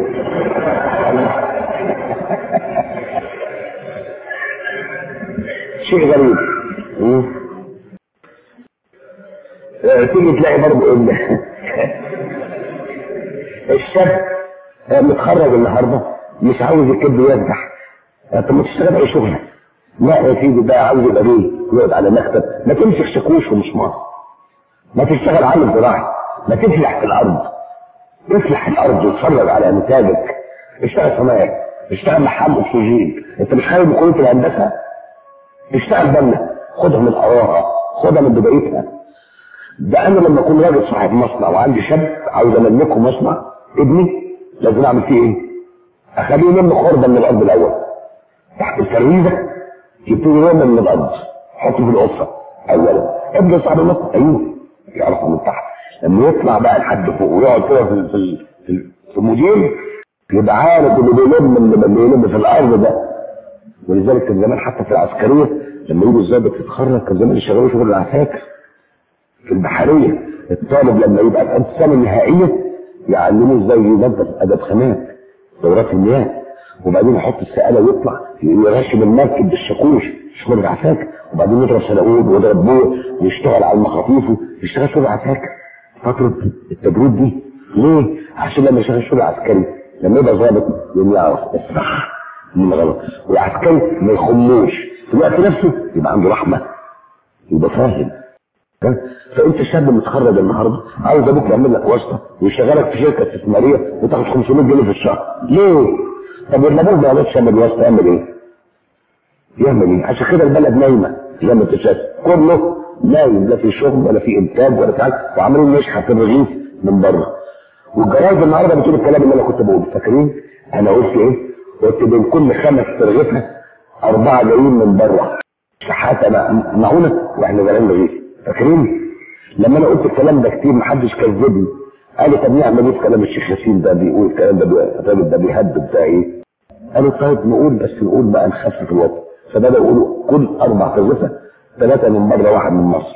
شيء غريب اه تيجي تلاقي برضه ان الشاب متخرج النهارده مش عاوز الكبد يفتح طب ما تشتغل اي شغله لا يا سيدي بقى عاوز يبقى ليه يقعد على مكتب ما تمسك شاكوش ومسمار ما تشتغل عامل زراعي ما تفلح في الارض افلح الارض واتفرج على نتاجك اشتغل صنايعي اشتغل محل اكسجين انت مش خايف من كليه الهندسه اشتغل بنا خدها من قراها خدها من بدايتها ده انا لما اكون راجل صاحب مصنع وعندي شاب عاوز املكه مصنع ابني لازم اعمل فيه ايه؟ اخليه يلم خرده من الارض الاول تحت الفريزه يبتدي يرمي من الارض حطه في القصه اولا ابدا صاحب المصنع ايوه يعرفه من تحت لما يطلع بقى لحد فوق ويقعد كده في في في, في المدير يبقى عارف اللي بيلم اللي بيلم في الارض ده ولذلك كان زمان حتى في العسكريه لما يجوا الظابط يتخرج كان زمان يشغلوا شغل العساكر في البحريه الطالب لما يبقى في السنه النهائيه يعلموه ازاي ينظف ادب خامات دورات المياه وبعدين يحط السقاله ويطلع يرشم المركب بالشاكوش شغل العساكر وبعدين يضرب سلاقود ويضرب بوه ويشتغل على المخاطيف يشتغل شغل عساكر فتره التجريد دي ليه؟ عشان لما يشتغل شغل عسكري لما يبقى ظابط يقوم يعرف الصح من الغلط والعسكري ما يخموش في الوقت نفسه يبقى عنده رحمه يبقى فاهم فانت شاب متخرج النهارده عاوز ابوك يعمل لك واسطه ويشغلك في شركه استثماريه وتاخد 500 جنيه في الشهر ليه؟ طب لما ابوك ما يعملش يعمل واسطه يعمل ايه؟ يعمل ايه؟ عشان كده البلد نايمه زي ما انت شايف كله نايم لا في شغل ولا في انتاج ولا في حاجه وعمالين نشحت في الرغيف من بره والجرايد النهارده بتقول الكلام اللي انا كنت بقوله فاكرين انا قلت ايه؟ قلت بين كل خمس ترغيفه اربعه جايين من بره شحاته معونه واحنا زارعين رغيف فاكرين؟ لما انا قلت الكلام ده كتير محدش كذبني قال لي طب نعمل ايه في كلام الشيخ ياسين ده بيقول الكلام ده الراجل ده بيهدد ده ايه؟ قالوا طيب نقول بس نقول بقى نخفف الوضع فبدأوا يقولوا كل أربع ترغفة ثلاثة من بره واحد من مصر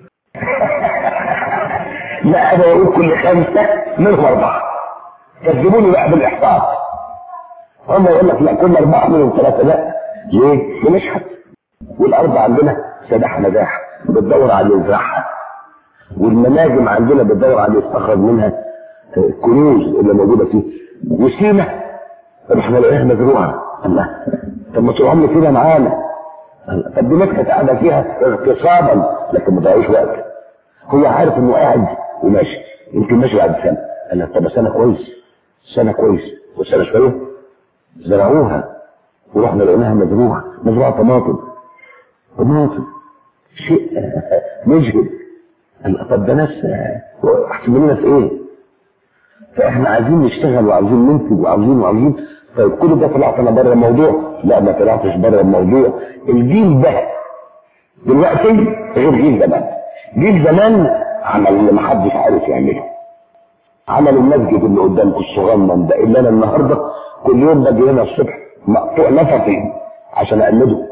لا أنا بقول كل خمسة منهم أربعة كذبوني بقى بالإحصاء هم يقول لك لا كل أربعة منهم ثلاثة لا ليه؟ بنشحت والأربعة عندنا سداح نجاح بتدور على اللي يزرعها والمناجم عندنا بتدور على اللي يستخرج منها الكنوز اللي موجودة فيه وسينا رحنا لقيناها مزروعة الله طب ما تقوم كده معانا طب دي ناس كانت قاعده فيها اغتصابا لكن ما ضيعوش وقت هو عارف انه قاعد وماشي يمكن ماشي بعد سنه قال لك طب سنه كويس سنه كويس وسنه شويه زرعوها ورحنا لقيناها مزروعه مزروعه طماطم طماطم شيء مجهد قال طب ده ناس احسن مننا في ايه؟ فاحنا عايزين نشتغل وعايزين ننتج وعايزين وعايزين طيب كل ده طلعت انا بره الموضوع لا ما طلعتش بره الموضوع الجيل ده دلوقتي غير جيل زمان جيل زمان عمل اللي ما حدش عارف يعمله عمل المسجد اللي قدامكم الصغنن ده اللي انا النهارده كل يوم باجي هنا الصبح مقطوع نفسي عشان اقلده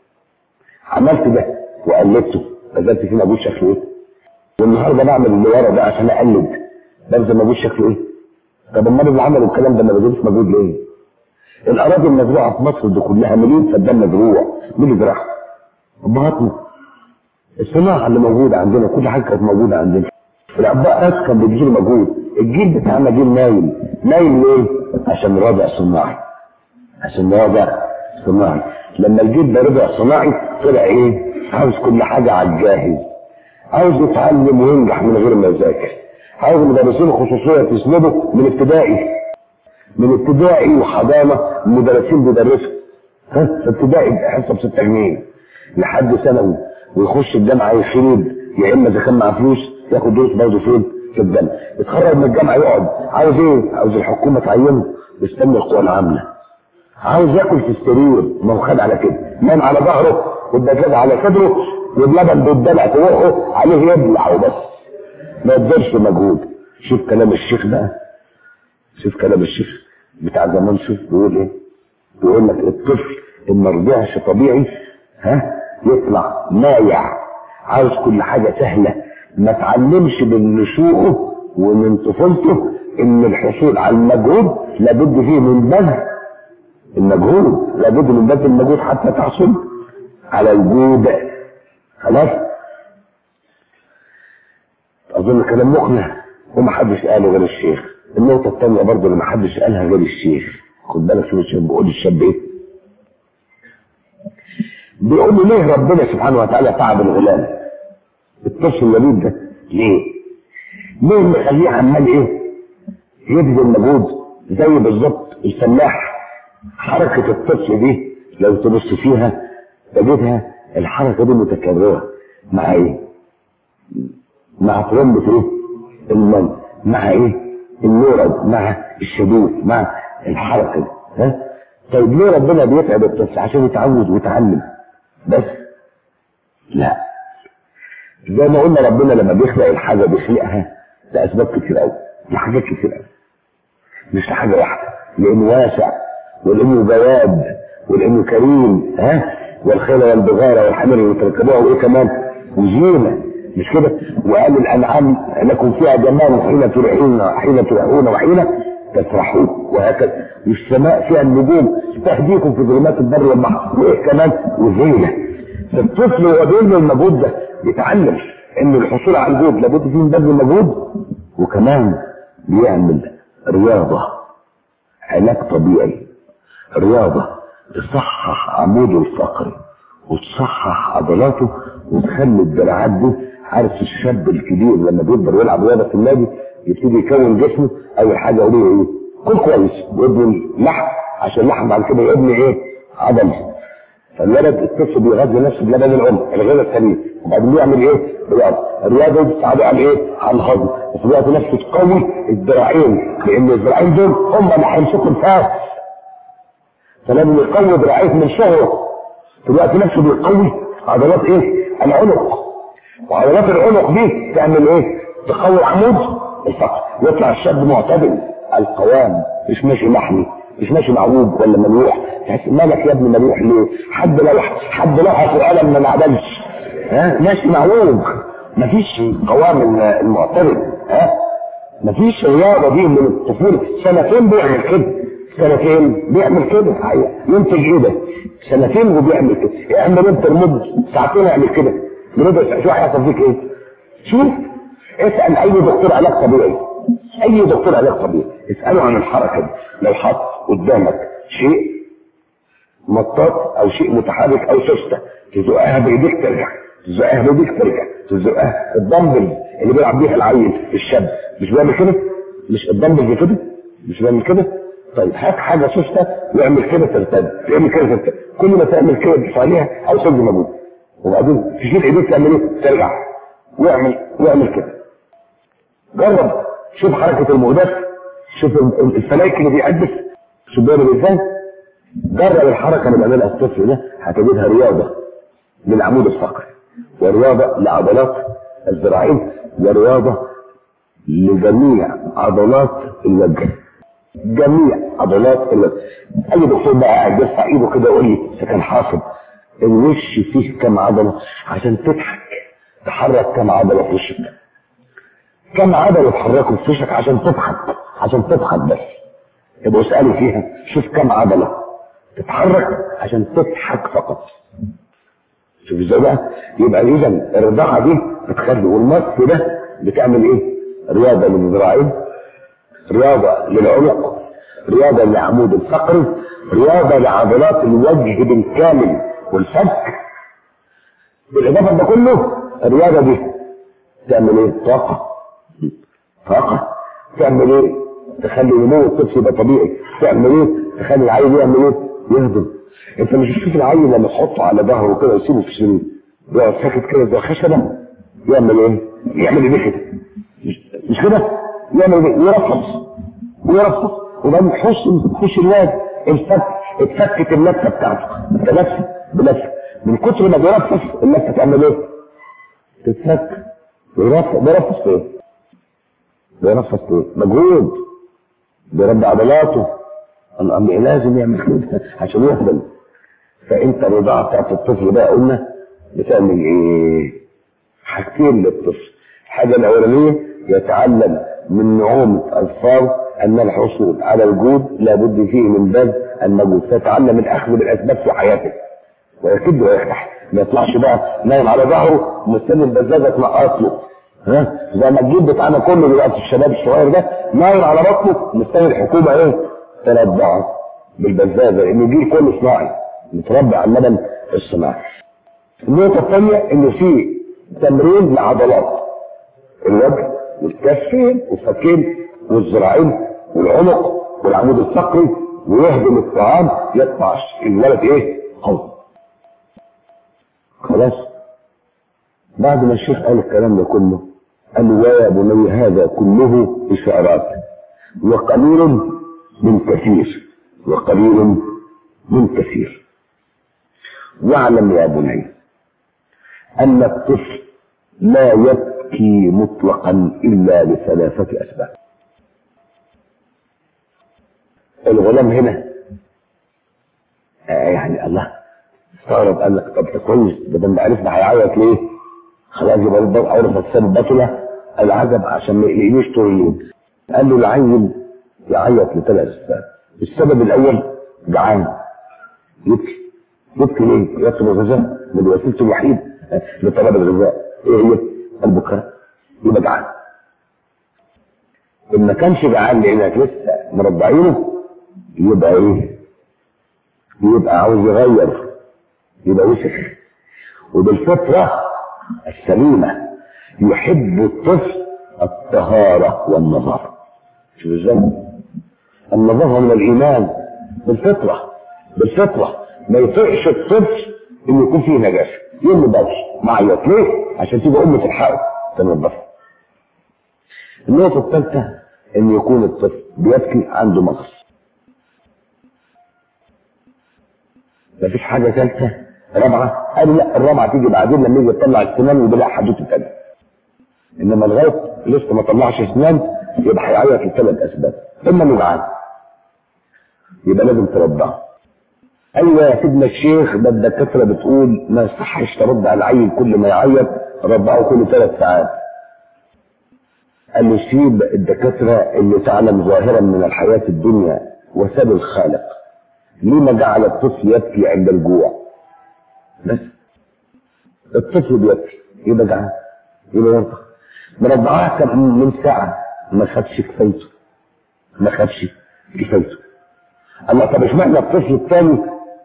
عملت ده وقلدته نزلت فيه مجهود شكله ايه والنهارده بعمل اللي ورا ده عشان اقلد ببذل مجهود شكله ايه طب امال اللي عملوا الكلام ده ما بذلش مجهود ليه؟ الاراضي المزروعه في مصر دي كلها مليون فدان مزروع مين اللي زرعها؟ ابهاتنا الصناعه اللي موجوده عندنا كل حاجه كانت موجوده عندنا الاباء كان بيبذلوا مجهود الجيل بتاعنا جيل نايم نايم ليه؟ عشان رابع صناعي عشان رابع صناعي لما الجيل ده ربع صناعي طلع ايه؟ عاوز كل حاجه على الجاهز عاوز يتعلم وينجح من غير ما يذاكر عاوز مدرسين خصوصيه تسنده من ابتدائي من ابتدائي وحضانه المدرسين بيدرسوا ها في ابتدائي حصه ب 6 جنيه لحد ثانوي ويخش الجامعه يخرب يا اما اذا كان معاه فلوس ياخد دروس برضه فين؟ في الجامعه يتخرج من الجامعه يقعد عاوز ايه؟ عاوز الحكومه تعينه يستنى القوى العامله عاوز ياكل في السرير ما هو خد على كده نام على ظهره والدجاجه على صدره واللبن بيتدلع في بقه عليه يبلع وبس ما يقدرش مجهود شوف كلام الشيخ بقى شوف كلام الشيخ بتاع زمان شوف بيقول ايه بيقول لك الطفل ان ما رجعش طبيعي ها يطلع مايع عاوز كل حاجه سهله ما تعلمش من نشوءه ومن طفولته ان الحصول على المجهود لابد فيه من بذل المجهود لابد من بذل المجهود حتى تحصل على الجود خلاص اظن كلام مقنع ومحدش قاله غير الشيخ النقطة الثانية برضه اللي محدش قالها غير الشيخ خد بالك شو الشيخ بيقول الشاب ايه بيقول له ليه ربنا سبحانه وتعالى تعب الغلام الطفل الوليد ده ليه ليه مخليه عمال ايه يبذل مجهود زي بالظبط الفلاح حركة الطفل دي لو تبص فيها تجدها الحركة دي متكررة مع ايه مع ترمبة ايه المن مع ايه النورد مع الشدود مع الحركة دي ها طيب ليه ربنا بيتعب الطفل عشان يتعود ويتعلم بس لا زي ما قلنا ربنا لما بيخلق الحاجة بيخلقها لأسباب كتير قوي لحاجات كتير قوي مش لحاجة واحدة لأنه واسع ولأنه جواد ولأنه كريم ها والخيل والبغارة والحمل اللي تركبوها وإيه كمان وزينة مش كده وقال الأنعام لكم فيها جمال حين ترحون حين ترحون وحين تسرحون وهكذا والسماء فيها النجوم تهديكم في ظلمات البر والبحر وإيه كمان وزينة الطفل وهو بيبذل المجهود ده يتعلم ان الحصول على الجهد لابد فيه من بذل مجهود وكمان بيعمل رياضة علاج طبيعي رياضة تصحح عموده الفقري وتصحح عضلاته وتخلي الدراعات دي عارف الشاب الكبير لما بيكبر ويلعب رياضة في النادي يبتدي يكون جسمه اول حاجة يقول ايه كل كويس ويبني لحم عشان اللحم بعد كده يبني ايه عضل فالولد الطفل بيغذي نفسه بلبن الام الغذاء السليم وبعدين يعمل ايه؟ رياضه الرياضه دي تساعده على ايه؟ على الهضم وفي الوقت نفسه تقوي الذراعين لان الذراعين دول هم اللي هيمسكوا الفاس فلازم يقوي ذراعيه من شهره في الوقت نفسه بيقوي عضلات ايه؟ العنق وعضلات العنق دي تعمل ايه؟ تقوي العمود الفقري يطلع الشاب معتدل القوام مش ماشي محمي مش ماشي معوج ولا ملوح تحس مالك يا ابني ملوح ليه؟ حد لو حد لوحه في القلم ما معدلش ها ماشي معوج مفيش قوام المعتدل ها مفيش رياضه دي من الطفوله سنتين بيعمل كده سنتين بيعمل كده ينتج ايه ده؟ سنتين وبيعمل كده اعمل انت لمده ساعتين اعمل كده لمده شو هيحصل فيك ايه؟ شوف اسال اي دكتور علاج طبيعي اي دكتور علاج طبيعي اساله عن الحركه دي لو حط قدامك شيء مطاط او شيء متحرك او سوسته تزقها بايديك ترجع تزقها بايديك ترجع تزقها الدمبل اللي بيلعب بيها العيل الشاب مش بيعمل كده مش الدمبل كده مش بيعمل كده طيب هات حاجه سوسته واعمل كده ترتد تعمل كده ترتد كل ما تعمل كده تدفع عليها او تبذل مجهود وبعدين تشيل ايديك تعمل ايه ترجع واعمل واعمل كده جرب شوف حركه المهدف شوف الفلايك اللي بيحدث شوف بيعمل ازاي جرب الحركه اللي بيعملها الطفل ده هتجدها رياضه للعمود الفقري ورياضه لعضلات الذراعين ورياضه لجميع عضلات الوجه جميع عضلات الوجه اي دكتور بقى قاعد يرفع ايده كده يقول لي اذا كان حاصل الوش فيه كم عضله عشان تضحك تحرك كم عضله في وشك كم عضله تحركوا في وشك عشان تضحك عشان تضحك بس يبقوا اسالوا فيها شوف كم عضله تتحرك عشان تضحك فقط شوف ازاي بقى يبقى اذا الرضاعه دي بتخلي والمص ده بتعمل ايه رياضه للذراعين رياضه للعنق رياضه للعمود الفقري رياضه لعضلات الوجه بالكامل والفك بالاضافه ده كله الرياضه دي تعمل ايه طاقه طاقه تعمل ايه تخلي نمو الطفل يبقى طبيعي تعمل ايه تخلي العيل يعمل ايه يهضم انت مش تشوف العيل لما تحطه على ظهره كده وتسيبه في السرير يقعد ساكت كده زي خشبه يعمل ايه؟ يعمل ايه كده؟ مش, مش كده؟ يعمل ايه؟ يرفص ويرفص وبعدين تخش تخش الواد الفك اتفكت اللفه بتاعته بلفه بلفه من كتر ما بيرفص اللفه تعمل ايه؟ تتفك بيرفص بيرفص في ايه؟ بيرفص في ايه؟ مجهود بيربي عضلاته الأمر لازم يعمل كده عشان يهبل فانت الرضاعة بتاعت الطفل بقى قلنا بتعمل ايه؟ حاجتين للطفل الحاجة الأولانية يتعلم من نعومة أظفار أن الحصول على الجود لابد فيه من بذل المجهود فيتعلم الأخذ بالأسباب في حياته ويكد ويفتح ما يطلعش بقى نايم على ظهره ومستني البزازة تنقط له ها زي ما الجيل بتاعنا كله دلوقتي الشباب الصغير ده نايم على بطنه مستني الحكومة ايه؟ تربعه بالبزازة لأنه جيل كله صناعي متربع على اللبن الصناعي النقطة الثانية إنه في تمرين لعضلات الوجه والكفين والفكين والذراعين والعنق والعمود الفقري ويهضم الطعام يطلع الولد ايه؟ قوي. خلاص؟ بعد ما الشيخ قال الكلام ده كله قال له يا بني هذا كله إشارات وقليل من كثير وقليل من كثير واعلم يا بني أن الطفل لا يبكي مطلقا إلا لثلاثة أسباب الغلام هنا آه يعني الله استغرب قال لك طب ده كويس ده ده عرفنا هيعيط ليه؟ خلاص يبقى ده عرف السبب بطلة العجب عشان ما يقلقنيش طول اليوم قال له العيل يعيط لثلاث اسباب السبب الاول جعان يبكي يبكي ليه؟ يطلب الغذاء من وسيلته الوحيد لطلب الغذاء ايه هي؟ البكاء يبقى جعان ان ما كانش جعان لانك لسه مربعينه يبقى ايه؟ يبقى عاوز يغير يبقى وسخ وبالفطره السليمه يحب الطفل الطهاره والنظافه شوف ازاي؟ النظافه من الايمان بالفطره بالفطره ما يطيقش الطفل انه يكون فيه نجاسه يوم بوش معيط ليه؟ عشان تبقى أم تلحقه تنظفه النقطة الثالثة إن يكون الطفل بيبكي عنده مغص مفيش حاجة ثالثة رابعة قال لا الرابعة تيجي بعدين لما يجي يطلع السنان ويبقى حدوته تانية انما لغاية لسه ما طلعش اسنان يبقى هيعيط لثلاث اسباب اما انه جعان يبقى لازم ترضعه ايوه يا سيدنا الشيخ ده الدكاتره بتقول ما يصحش ترد على العيل كل ما يعيط رضعه كل ثلاث ساعات قال له سيب الدكاتره اللي تعلم ظاهرا من الحياه الدنيا وساب الخالق لما جعل الطفل يبكي عند الجوع بس الطفل بيبكي يبقى جعان يبقى ينطق مرضعاه كم من ساعة ما خدش كفايته ما خدش كفايته الله طب اشمعنى الطفل الثاني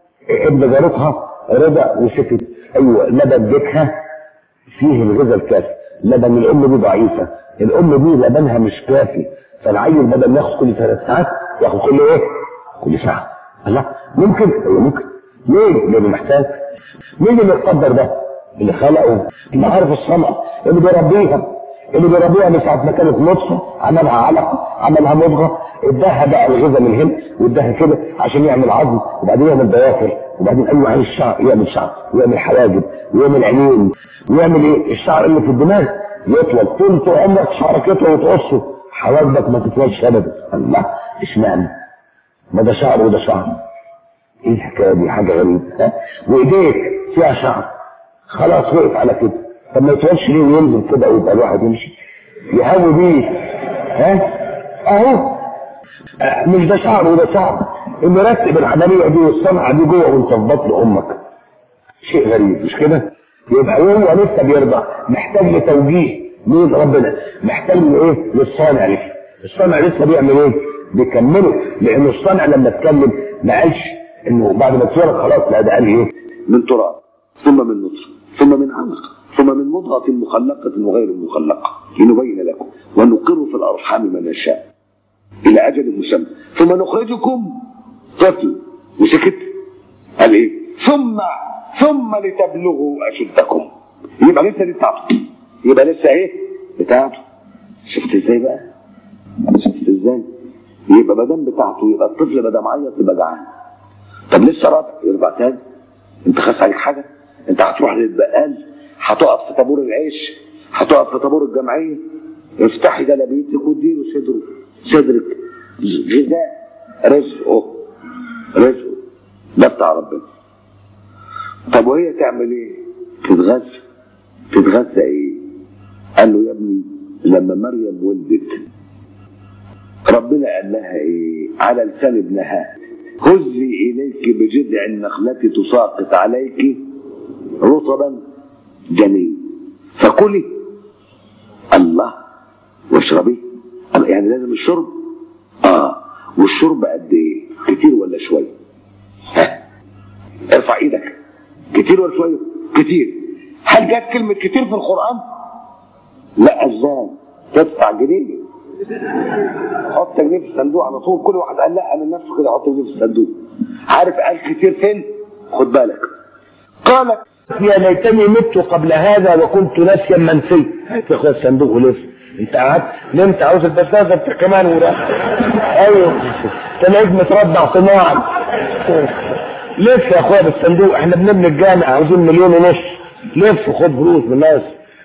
ابن جارتها رضع وسكت ايوه لبن بيتها فيه الغذاء الكافي لبن الام دي ضعيفه الام دي لبنها مش كافي فالعيل بدل ما ياخد كل ثلاث ساعات ياخد كل ايه؟ كل ساعه الله ممكن ايوه ممكن ليه؟ لانه محتاج مين اللي قدر ده؟ اللي خلقه اللي عارف الصنع اللي بيربيها اللي بيربيها من ساعه ما كانت نطفه عملها علقه عملها مضغه اداها بقى الغذاء من هنا واداها كده عشان يعمل عظم وبعدين يعمل ضوافر وبعدين ايوه عين الشعر يعمل شعر ويعمل حواجب ويعمل عينين ويعمل ايه الشعر اللي في الدماغ يطول طول طول عمرك شعرك يطول وتقصه حواجبك ما تطولش ابدا الله اشمعنى ما ده شعر وده شعر ايه الحكايه دي حاجه غريبه ها وايديك فيها شعر خلاص وقف على كده طب ما يطولش ليه وينزل كده ويبقى الواحد يمشي يهوي بيه ها اهو آه، مش ده شعر وده شعر انه رتب العمليه دي والصنعه دي جوه وانت في بطن امك شيء غريب مش كده يبقى هو لسه بيرضع محتاج لتوجيه من ربنا محتاج لايه للصانع لسه الصانع لسه بيعمل ايه بيكمله لان الصانع لما اتكلم ما قالش انه بعد ما اتولد خلاص لا ده قال ايه من تراب ثم من نطفة ثم من علقة ثم من مضغة مخلقة وغير مخلقة لنبين لكم ونقر في الأرحام ما نشاء إلى أجل مسمى ثم نخرجكم طفل وسكت قال إيه ثم ثم لتبلغوا أشدكم يبقى لسه دي بتاعته يبقى لسه إيه بتاعته شفت إزاي بقى شفت إزاي يبقى ما دام بتاعته يبقى الطفل ما دام عيط يبقى جعان طب لسه رابع يربع تاني انت خاص عليك حاجه انت هتروح للبقال هتقف في طابور العيش هتقف في طابور الجمعيه افتحي جلابيتك واديله صدره صدرك غذاء رزقه رزقه ده بتاع ربنا طب وهي تعمل ايه؟ تتغذى تتغذى ايه؟ قال له يا ابني لما مريم ولدت ربنا قال لها ايه؟ على لسان ابنها هزي اليك بجذع النخلة تساقط عليك رطبا جنين فكلي الله واشربي الله يعني لازم الشرب اه والشرب قد ايه كتير ولا شويه ها ارفع ايدك كتير ولا شويه كتير هل جت كلمه كتير في القران لا ازاي تدفع جنيه حط جنيه في الصندوق على طول كل واحد قال لا من نفسه كده حط جنيه في الصندوق عارف قال كتير فين خد بالك قالت يا ليتني مت قبل هذا وكنت ناسيا منسيا هات يا اخويا الصندوق ولف انت قعدت نمت عاوز البساسه انت كمان وراح ايوه تلاقيك متربع صناعي لف يا اخويا بالصندوق احنا بنبني الجامع عاوزين مليون ونص لف خد فلوس من الناس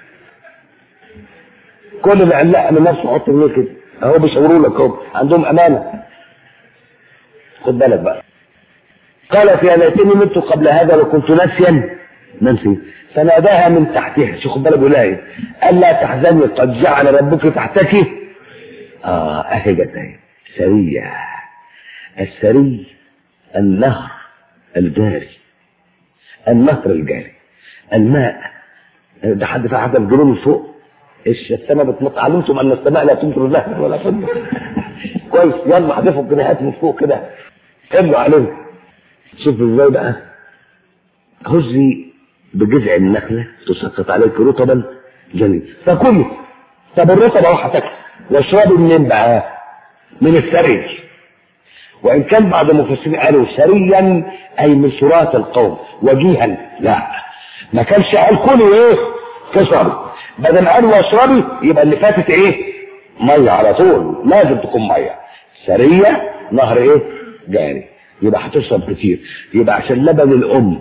كل اللي علق من نفسه حط جنيه كده اهو بيشاوروا لك اهو عندهم امانه خد بالك بقى قالت يا ليتني مت قبل هذا وكنت ناسيا منسي فناداها من تحتها شو خد بالك بيقول ايه الا تحزني قد جعل ربك تحتك اه اهي جت اهي سريه السري النهر الجاري النهر الجاري الماء ده حد في حد الجنون من فوق ايش السماء بتمط علمتم ان السماء لا تمطر ذهبا ولا فضه كويس يلا احذفوا الجنيهات من فوق كده حلوا عليهم شوف ازاي بقى هزي بجذع النخله تسقط عليك رطبا جميل فكلي طب الرطب اهو هتاكل واشربي منين بقى؟ من السري وان كان بعض المفسرين قالوا سريا اي من سرات القوم وجيها لا ما كانش قال كلي ايه تشربي بدل قال واشربي يبقى اللي فاتت ايه ميه على طول لازم تكون ميه سريه نهر ايه جاري يبقى هتشرب كتير يبقى عشان لبن الام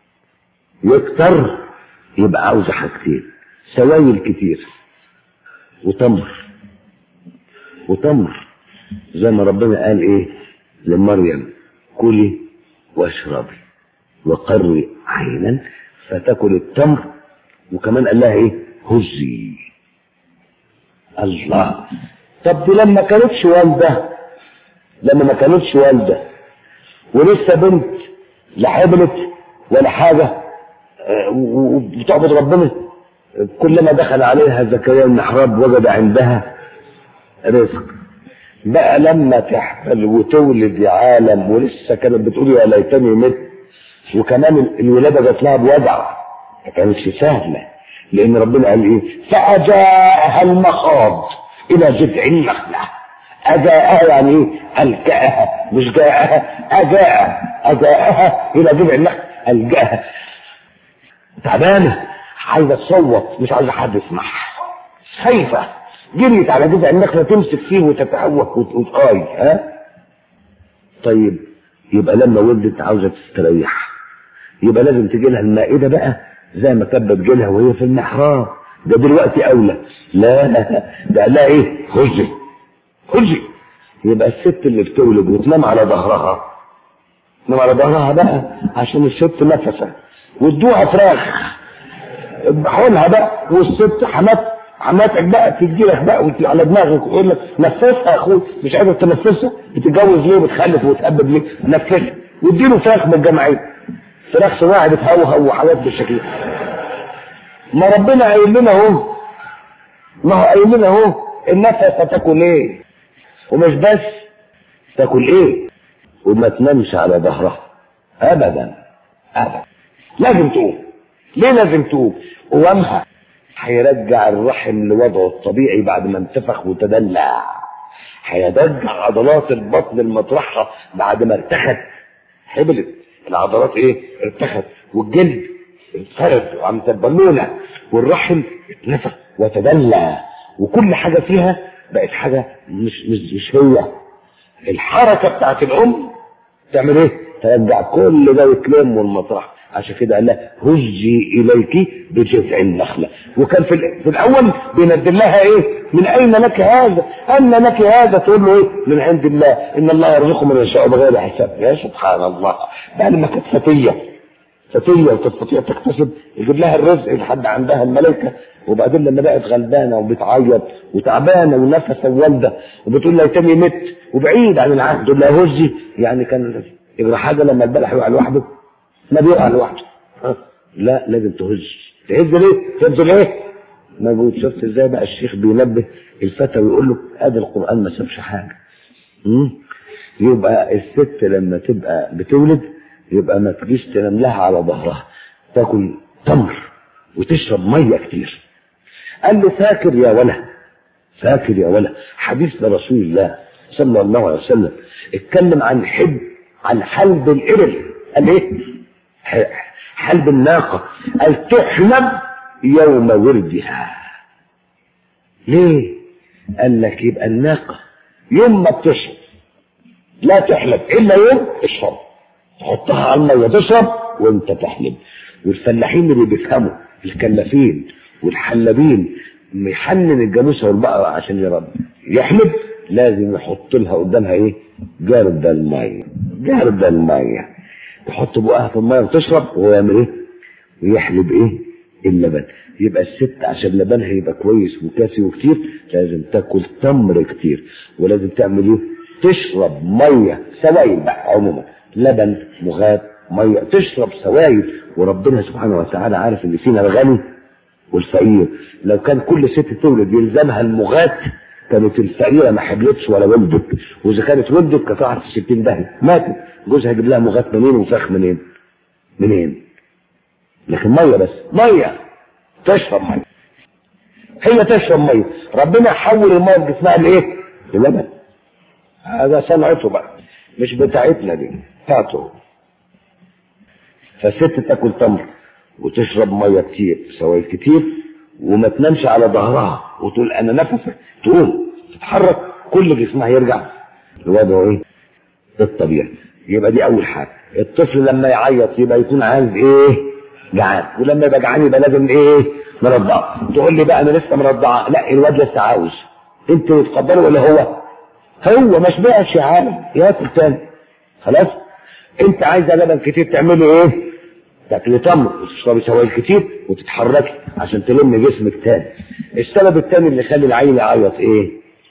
يكتر يبقى عاوز حاجتين سوائل كتير وتمر وتمر زي ما ربنا قال ايه لمريم كلي واشربي وقري عينا فتاكل التمر وكمان قال لها ايه هزي الله طب دي لما كانتش والده لما ما كانتش والده ولسه بنت لا حبلت ولا حاجه آه، و- وبتعبد ربنا كلما دخل عليها زكريا المحراب وجد عندها رزق بقى لما تحمل وتولد يا عالم ولسه كانت بتقول يا ليتني مت وكمان ال- الولاده جات لها بوجع ما كانتش سهله لان ربنا قال ايه فاجاءها المخاض الى جذع النخله اجاءها يعني ايه الجاها مش جاءها اجاءها اجاءها الى جذع النخله الجاها تعبانه عايزه تصوت مش عايزه حد يسمعها خايفه جريت على جذع النخله تمسك فيه وتتعوك وت- وتقاي ها طيب يبقى لما ولدت عاوزه تستريح يبقى لازم تجي لها المائده بقى زي ما كانت بتجي لها وهي في المحراب ده دلوقتي اولى لا ده لا ايه خشي خشي يبقى الست اللي بتولد وتنام على ظهرها تنام على ظهرها بقى عشان الست نفسها وادوها فراخ اذبحوا لها بقى والست حمات حماتك بقى تديلك بقى وت- على دماغك ويقول لك نفسها يا اخوي مش قادر تنفسها بتتجوز ليه وبتخلف وتقبل ليه نفسها واديله فراخ من الجمعيه فراخ صناعي بتهوهو وحاجات بالشكل ده. ما ربنا قايل لنا اهو ما هو قايل لنا اهو النفس هتاكل ايه ومش بس تاكل ايه وما تنامش على ظهرها ابدا ابدا لازم تقوم ليه لازم تقوم قوامها هيرجع الرحم لوضعه الطبيعي بعد ما انتفخ وتدلع هيرجع عضلات البطن المطرحة بعد ما ارتخت حبلت العضلات ايه ارتخت والجلد انفرد وعملت البالونه والرحم اتنفخ وتدلع وكل حاجه فيها بقت حاجه مش مش مش هي الحركه بتاعت الام تعمل ايه؟ ترجع كل ده وتلم والمطرح عشان كده قال لها هزي اليك بجذع النخله وكان في, ال- في الاول بينزل لها ايه؟ من اين لك هذا؟ ان لك هذا؟ تقول له ايه؟ من عند الله ان الله يرزق من يشاء بغير حساب يا سبحان الله بعد ما كانت فتيه فتيه وتستطيع تكتسب يجيب لها الرزق لحد عندها الملائكه وبعدين لما بقت غلبانه وبتعيط وتعبانه ونفسها والده وبتقول ليتني مت وبعيد عن العهد تقول لها هزي يعني كان يبقى حاجه لما البلح يقع لوحده ما بيقع لوحده ها؟ لا لازم تهز تهز ليه؟ تهز ليه؟ موجود شفت ازاي بقى الشيخ بينبه الفتى ويقول له ادي القران ما سابش حاجه مم؟ يبقى الست لما تبقى بتولد يبقى ما تجيش تنام لها على ظهرها تاكل تمر وتشرب ميه كتير قال له فاكر يا ولا فاكر يا ولا حديث لرسول الله صلى الله عليه وسلم اتكلم عن حب عن حلب الابل قال ايه ح- حلب الناقه قال تحلب يوم وردها ليه قال لك يبقى الناقه يوم ما بتشرب لا تحلب الا يوم اشرب تحطها على الميه تشرب وانت تحلب والفلاحين اللي بيفهموا الكلافين والحلابين لما يحنن الجاموسه والبقره عشان يربي يحلب لازم يحط لها قدامها ايه؟ جارد الميه جارد الميه تحط بقها في الميه وتشرب وهو يعمل ايه؟ ويحلب ايه؟ اللبن يبقى الست عشان لبنها يبقى كويس وكافي وكتير لازم تاكل تمر كتير ولازم تعمل ايه؟ تشرب ميه سوائل بقى عموما لبن مغات ميه تشرب سوائل وربنا سبحانه وتعالى عارف ان فينا الغني والفقير لو كان كل ست تولد يلزمها المغات كانت الفقيره ما حبلتش ولا ولدت واذا كانت ولدت كانت راحت في 60 داهيه ماتت جوزها يجيب لها مغات منين وفراخ منين؟ منين؟ لكن ميه بس ميه تشرب ميه هي تشرب ميه ربنا حول الميه بجسمها لايه؟ للبن هذا صنعته بقى مش بتاعتنا دي بتاعته فالست تاكل تمر وتشرب ميه كتير سوائل كتير وما تنامش على ظهرها وتقول انا نفسك تقوم تتحرك كل جسمها يرجع لوضعه ايه الطبيعي يبقى دي اول حاجه الطفل لما يعيط يبقى يكون عايز ايه جعان ولما يبقى جعان يبقى لازم ايه مرضعه تقول لي بقى انا لسه مرضعه لا الواد لسه عاوز انت تتقبله ولا هو هو ما شبعش يا عالم ياكل تاني خلاص انت عايزه لبن كتير تعمله ايه تاكلي تمر وتشربي سوائل كتير وتتحركي عشان تلم جسمك تاني السبب التاني اللي يخلي العيل يعيط ايه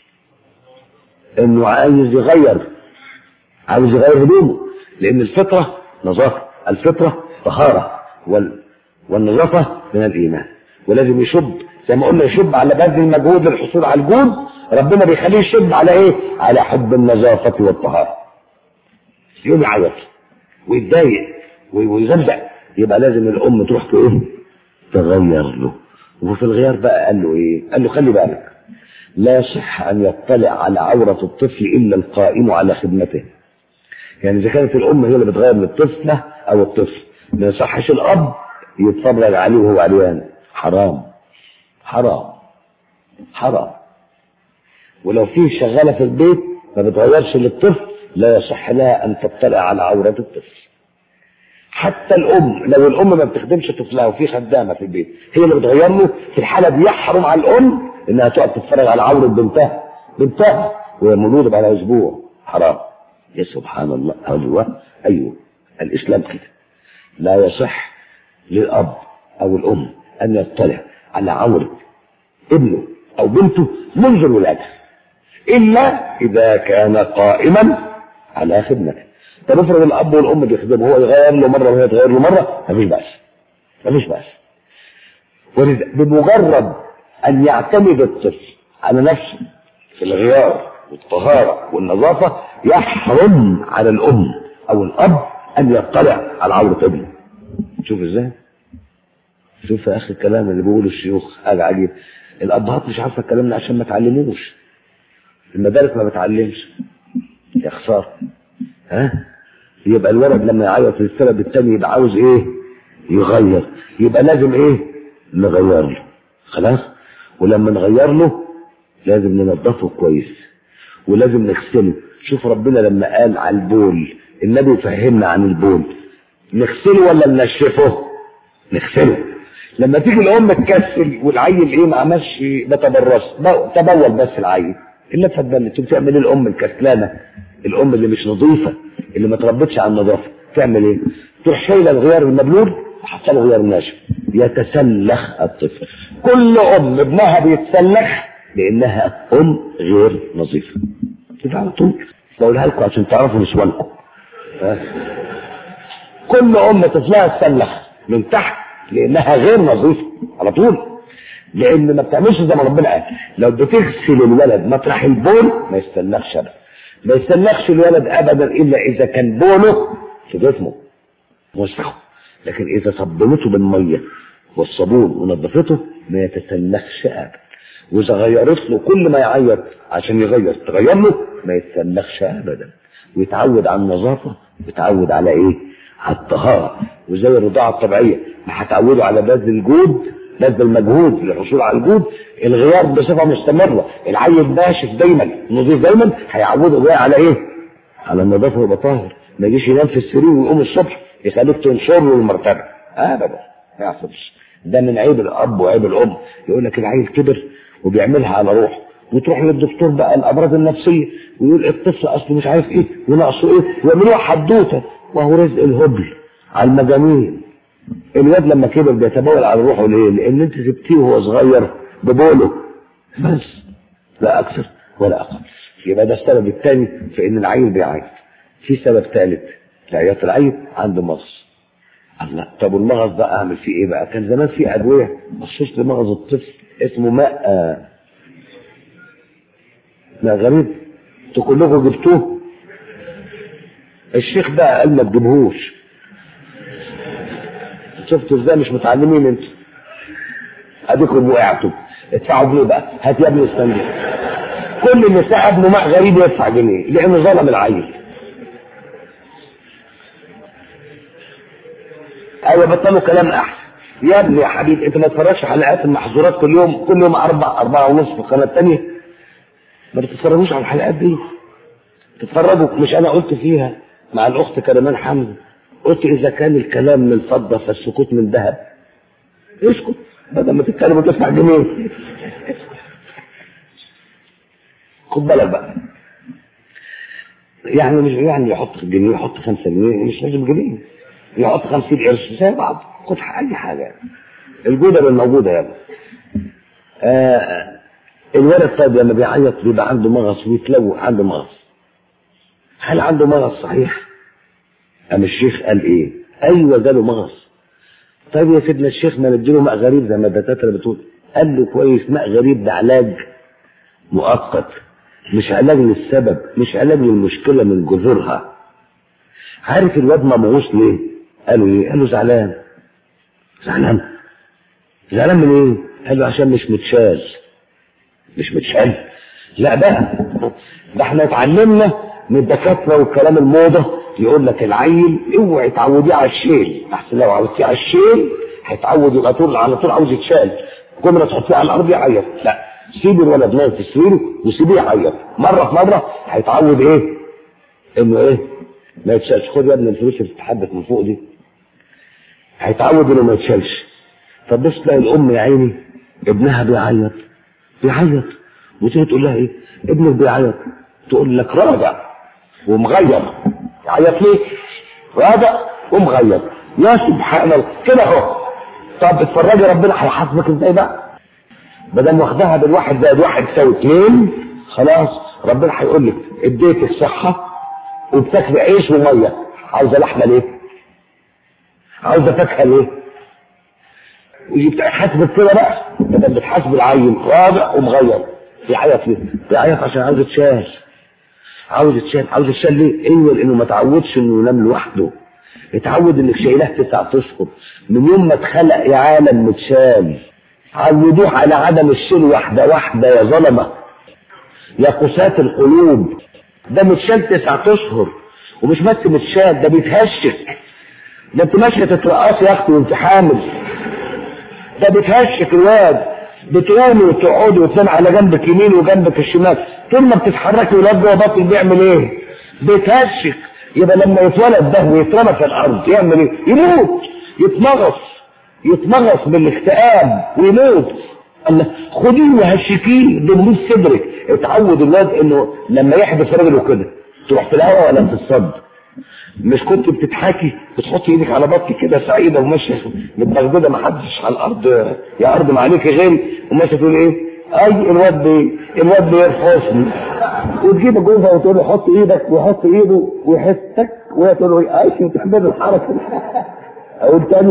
انه عايز يغير عاوز يغير هدومه لان الفطره نظافه الفطره طهاره وال... والنظافه من الايمان ولازم يشب زي ما قلنا يشب على بذل المجهود للحصول على الجود ربنا بيخليه يشب على ايه؟ على حب النظافه والطهاره يوم يعيط ويتضايق وي- ويغلق يبقى لازم الام تروح ت- ايه؟ تغير له وفي الغيار بقى قال له ايه؟ قال له خلي بالك لا يصح ان يطلع على عوره الطفل الا القائم على خدمته يعني اذا كانت الام هي اللي بتغير للطفله او الطفل ما يصحش الاب يتفرج عليه وهو عريان حرام حرام حرام ولو في شغاله في البيت ما بتغيرش للطفل لا يصح لها ان تطلع على عوره الطفل حتى الام لو الام ما بتخدمش طفلها وفي خدامه في البيت هي اللي بتغير له في الحاله دي يحرم على الام انها تقعد تتفرج على عوره بنتها بنتها وهي مولوده بعد اسبوع حرام يا سبحان الله ايوه ايوه الاسلام كده لا يصح للاب او الام ان يطلع على عوره ابنه او بنته منذ الولاده الا اذا كان قائما على خدمته طب افرض الاب والام بيخدموا هو يغير له مره وهي تغير له مره مفيش باس مفيش باس ولذا بمجرد ان يعتمد الطفل على نفسه في الغيار والطهاره والنظافه يحرم على الام او الاب ان يطلع على عوره ابنه شوف ازاي شوف يا اخي الكلام اللي بيقوله الشيوخ حاجه عجيب الابهات مش عارفه الكلام ده عشان ما تعلموش المدارس ما بتعلمش يا خساره ها يبقى الولد لما يعيط للسبب التاني يبقى عاوز ايه يغير يبقى لازم ايه نغير له خلاص ولما نغير له لازم ننضفه كويس ولازم نغسله شوف ربنا لما قال على البول النبي فهمنا عن البول نغسله ولا ننشفه نغسله لما تيجي الام تكسل والعيل ايه ما عملش ما تبرش تبول بس العيل الا اتفضلت بتعمل الام الكسلانه الام اللي مش نظيفه اللي ما تربتش على النظافه تعمل ايه؟ تروح شايله الغيار المبلول وحاطه له غيار ناشف يتسلخ الطفل كل ام ابنها بيتسلخ لانها ام غير نظيفه كده على طول بقولها لكم عشان تعرفوا نسوانكم ها؟ كل ام طفلها تسلخ من تحت لانها غير نظيفه على طول لان ما بتعملش زي ما ربنا قال لو بتغسل الولد مطرح البول ما يستنخش ابدا ما يستنخش الولد ابدا الا اذا كان بوله في جسمه وسخه لكن اذا صبنته بالميه والصابون ونظفته ما يتسلخش ابدا واذا غيرت له كل ما يعيط عشان يغير تغير له ما يتسلخش ابدا ويتعود على النظافه ويتعود على ايه؟ على الطهاره وزي الرضاعه الطبيعيه ما هتعوده على بذل الجهد بذل المجهود للحصول على الجهد الغيار بصفه مستمره العيل ناشف دايما نظيف دايما هيعوده الغيار على ايه؟ على النظافه ويبقى طاهر ما يجيش ينام في السرير ويقوم الصبح يخليك تنشر له المرتبه ابدا ما يحصلش ده من عيب الاب وعيب الام يقول لك العيل كبر وبيعملها على روحه وتروح للدكتور بقى الامراض النفسيه ويقول الطفل اصله مش عارف ايه وناقصه ايه ويعملوها حدوته وهو رزق الهبل على المجانين الواد لما كبر بيتبول على روحه ليه؟ لان انت سبتيه وهو صغير ببوله بس لا اكثر ولا اقل يبقى ده السبب الثاني في ان العيل بيعيط في سبب ثالث لعياط العيل عنده مغص الله طب والمغص ده اعمل فيه ايه بقى؟ كان زمان في ادويه مخصوص لمغص الطفل اسمه ماء آه ماء غريب انتوا كلكم جبتوه الشيخ بقى قال ما تجيبهوش شفتوا ازاي مش متعلمين انتوا اديكم وقعتوا ادفعوا جنيه بقى هات يا ابني استنى كل اللي ساعد ابنه ماء غريب يدفع جنيه لانه ظلم العيل ايوه بطلوا كلام احسن يا ابني يا حبيبي انت ما تتفرجش حلقات المحظورات كل يوم كل يوم اربع اربعة ونص في القناه الثانيه ما تتفرجوش على الحلقات دي تتفرجوا مش انا قلت فيها مع الاخت كريمان حمزه قلت اذا كان الكلام من فضه فالسكوت من ذهب اسكت بدل ما تتكلم وتدفع جنيه خد بالك بقى يعني مش يعني يحط جنيه يحط خمسة جنيه مش لازم جنيه يحط خمسين قرش زي بعض خد اي حاجة الجودة بالموجودة يا ابني آه الولد طيب لما بيعيط بيبقى عنده مغص ويتلوى عنده مغص هل عنده مغص صحيح؟ أم الشيخ قال إيه؟ أيوه جاله مغص طيب يا سيدنا الشيخ ما نديله ماء غريب زي ما الدكاترة بتقول قال له كويس ماء غريب ده علاج مؤقت مش علاج للسبب مش علاج للمشكلة من جذورها عارف الواد ممغوص ليه؟ قالوا ايه؟ قالوا زعلان زعلان زعلان من ايه؟ قال له عشان مش متشال مش متشال لا بقى ده احنا اتعلمنا من الدكاتره والكلام الموضه يقول لك العيل اوعي تعوديه على الشيل احسن لو عودتيه على الشيل هيتعود يبقى طول على طول عاوز يتشال كل ما تحطيه على الارض يعيط لا سيب الولد نايم في سريره وسيبيه يعيط مره في مره هيتعود ايه؟ انه ايه؟ ما يتشالش خد يا ابني الفلوس اللي بتتحدث من فوق دي هيتعود انه ما يتشالش فبص تلاقي الام يا عيني ابنها بيعيط بيعيط وتيجي تقول لها ايه؟ ابنك بيعيط تقول لك راجع ومغير يعيط ليه؟ راجع ومغير يا سبحان الله كده اهو طب اتفرجي ربنا هيحاسبك ازاي بقى؟ بدل واخدها بالواحد زائد واحد يساوي اثنين خلاص ربنا هيقول لك اديتك صحه وبتاكلي عيش وميه عاوزه لحمه ليه؟ عاوزه فاكهه ليه؟ ويجي حاسبك كده بقى بدل بتحاسب العيل رابع ومغير بيعيط ليه؟ بيعيط عشان عاوز يتشال عاوز يتشال عاوز يتشال ليه؟ ايوه لانه ما تعودش انه ينام لوحده اتعود انك شايلاه تسع اشهر من يوم ما اتخلق يا عالم متشال عودوه على عدم الشيل واحده واحده يا ظلمه يا قساة القلوب ده متشال تسعة اشهر ومش بس متشال ده بيتهشك ده انت ماشيه تترقصي يا اختي وانت حامل ده بتهشك الواد بتقومي وتقعدي وتنام على جنبك يمين وجنبك الشمال طول ما بتتحركي الواد جوه بطن بيعمل ايه؟ بيتهشك يبقى لما يتولد ده ويترمى في الارض يعمل ايه؟ يموت يتمغص يتمغص بالاكتئاب ويموت الله خديه وهشكيه ضمنيه صدرك اتعود الواد انه لما يحدف رجله كده تروح في الهواء ولا في الصد مش كنت بتضحكي بتحطي ايدك على بطنك كده سعيده وماشيه متبغدده ما حدش على الارض يا ارض ما عليك غيري وماشيه تقول ايه؟ اي الواد بي الواد بيرفصني وتجيب جوزها وتقول له حط ايدك ويحط ايده ويحسك وهي تقول له ايه ايش وتعمل الحركه او الثاني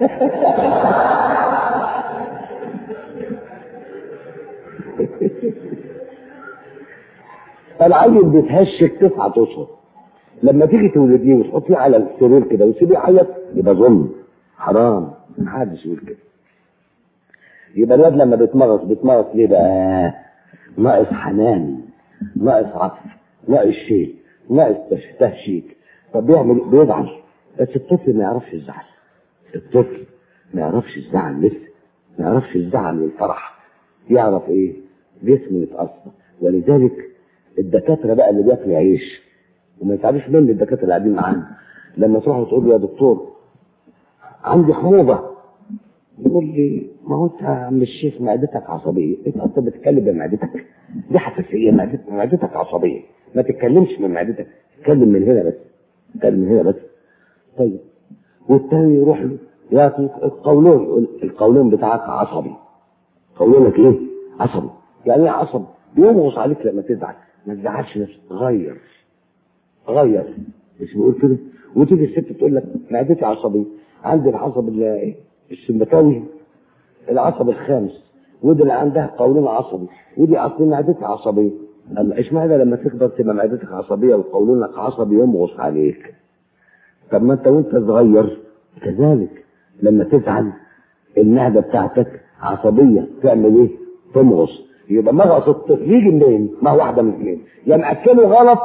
العيل بيتهشك تسعة اشهر لما تيجي تولديه وتحطيه على السرير كده وتسيبيه يعيط يبقى ظلم حرام محدش يقول كده يبقى الواد لما بيتمغص بيتمغص ليه بقى؟ ناقص حنان ناقص عطف ناقص شيء ناقص تش- تهشيك طب بيعمل بيزعل بس الطفل ما يعرفش الزعل الطفل ما يعرفش الزعل لسه ما يعرفش الزعل والفرح يعرف ايه؟ جسمه يتأثر ولذلك الدكاترة بقى اللي بياكلوا عيش وما يتعرفش مين الدكاترة اللي قاعدين معانا لما تروح تقول له يا دكتور عندي حموضة يقول لي ما هو انت يا عم الشيخ معدتك عصبية انت اصلا بتتكلم بمعدتك دي حساسية معدتك, معدتك عصبية ما تتكلمش من معدتك اتكلم من هنا بس اتكلم من هنا بس طيب والتاني يروح له يا أخي القولون يقول القولون بتاعك عصبي قولونك ايه عصبي يعني ايه عصبي بيمغص عليك لما تزعل ما تزعلش نفسك غير غير مش بيقول كده وتيجي الست تقول لك معدتي عصبيه عندي العصب ال- السمبتاوي العصب الخامس ودي اللي عندها قولون عصبي ودي اصل معدتي عصبيه اما اشمعنى لما تكبر تبقى معدتك عصبيه وقولونك عصبي يمغص عليك طب ما انت وانت صغير كذلك لما تزعل المعده بتاعتك عصبيه تعمل ايه؟ تمغص يبقى مغص الطفل يجي منين؟ ما هو واحده من اثنين يا مأكله غلط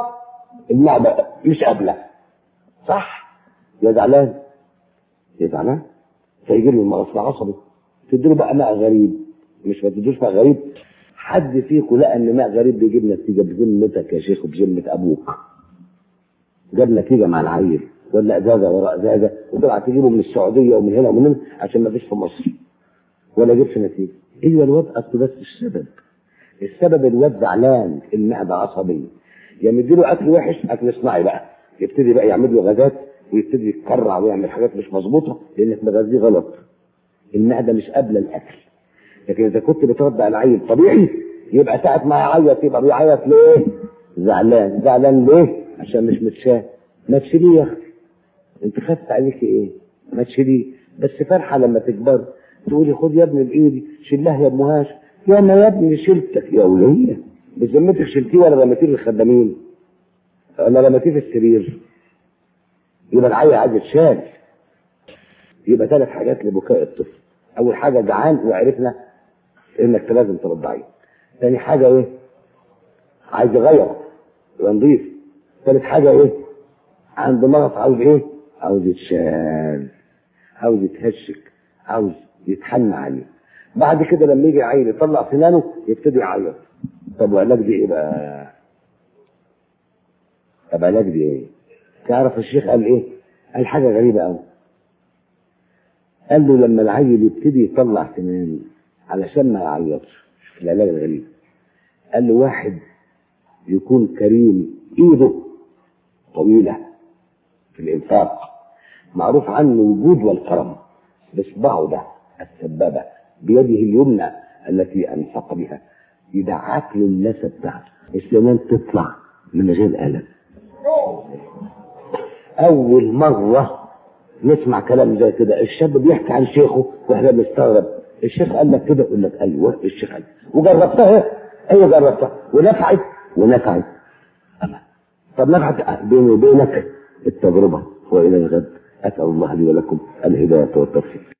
المعده مش قابله صح؟ يا زعلان يا زعلان فيجي له المغص عصبي تديله بقى ماء غريب مش ما تدوش ماء غريب حد فيكم لقى ان ماء غريب بيجيب نتيجه بذمتك يا شيخ وبذمه ابوك جاب نتيجه مع العيل ولا ازازه وراء ازازه وطلع تجيبه من السعوديه ومن هنا ومن هنا عشان ما فيش في مصر ولا جبش نتيجه ايوه الواد اصل بس السبب السبب الواد زعلان المعده عصبيه يا مديله اكل وحش اكل صناعي بقى يبتدي بقى يعمل له غازات ويبتدي يتكرع ويعمل حاجات مش مظبوطه لانك مغذيه غلط المعده مش قابله الاكل لكن اذا كنت بترضع العيل طبيعي يبقى ساعه ما يعيط يبقى بيعيط ليه؟ زعلان زعلان ليه؟ عشان مش متشاف ما تشيليه يا اختي انت خدت عليك ايه؟ ما تشيليه بس فرحه لما تكبر تقولي خد يا ابني بايدي شيلها يا ام هاشم يا ما يا ابني شلتك يا وليه بذمتك شلتيه ولا رميتيه للخدامين ولا رميتيه في السرير يبقى العيل عايز يتشال يبقى ثلاث حاجات لبكاء الطفل اول حاجه جعان وعرفنا انك لازم ترضعيه ثاني حاجه ايه عايز يغير يبقى نضيف ثالث حاجه ايه عنده مغص عاوز ايه عاوز يتشال عاوز يتهشك عاوز يتحن عليه بعد كده لما يجي عيل يطلع سنانه يبتدي يعيط طب وعلاج دي ايه بقى طب علاج دي ايه تعرف الشيخ قال ايه قال حاجه غريبه قوي قال له لما العيل يبتدي يطلع سنان علشان ما يعيطش شوف العلاج الغريب قال له واحد يكون كريم ايده طويله في الانفاق معروف عنه الجود والكرم باصبعه ده السبابه بيده اليمنى التي انفق بها يدعك له النسب بتاعته السنان تطلع من غير الم اول مره نسمع كلام زي كده الشاب بيحكي عن شيخه واحنا بنستغرب الشيخ قال لك كده يقول لك ايوه الشيخ قال وجربتها ايوه جربتها ونفعت ونفعت أما. طب نفعت بيني وبينك التجربه والى الغد اسال الله لي ولكم الهدايه والتوفيق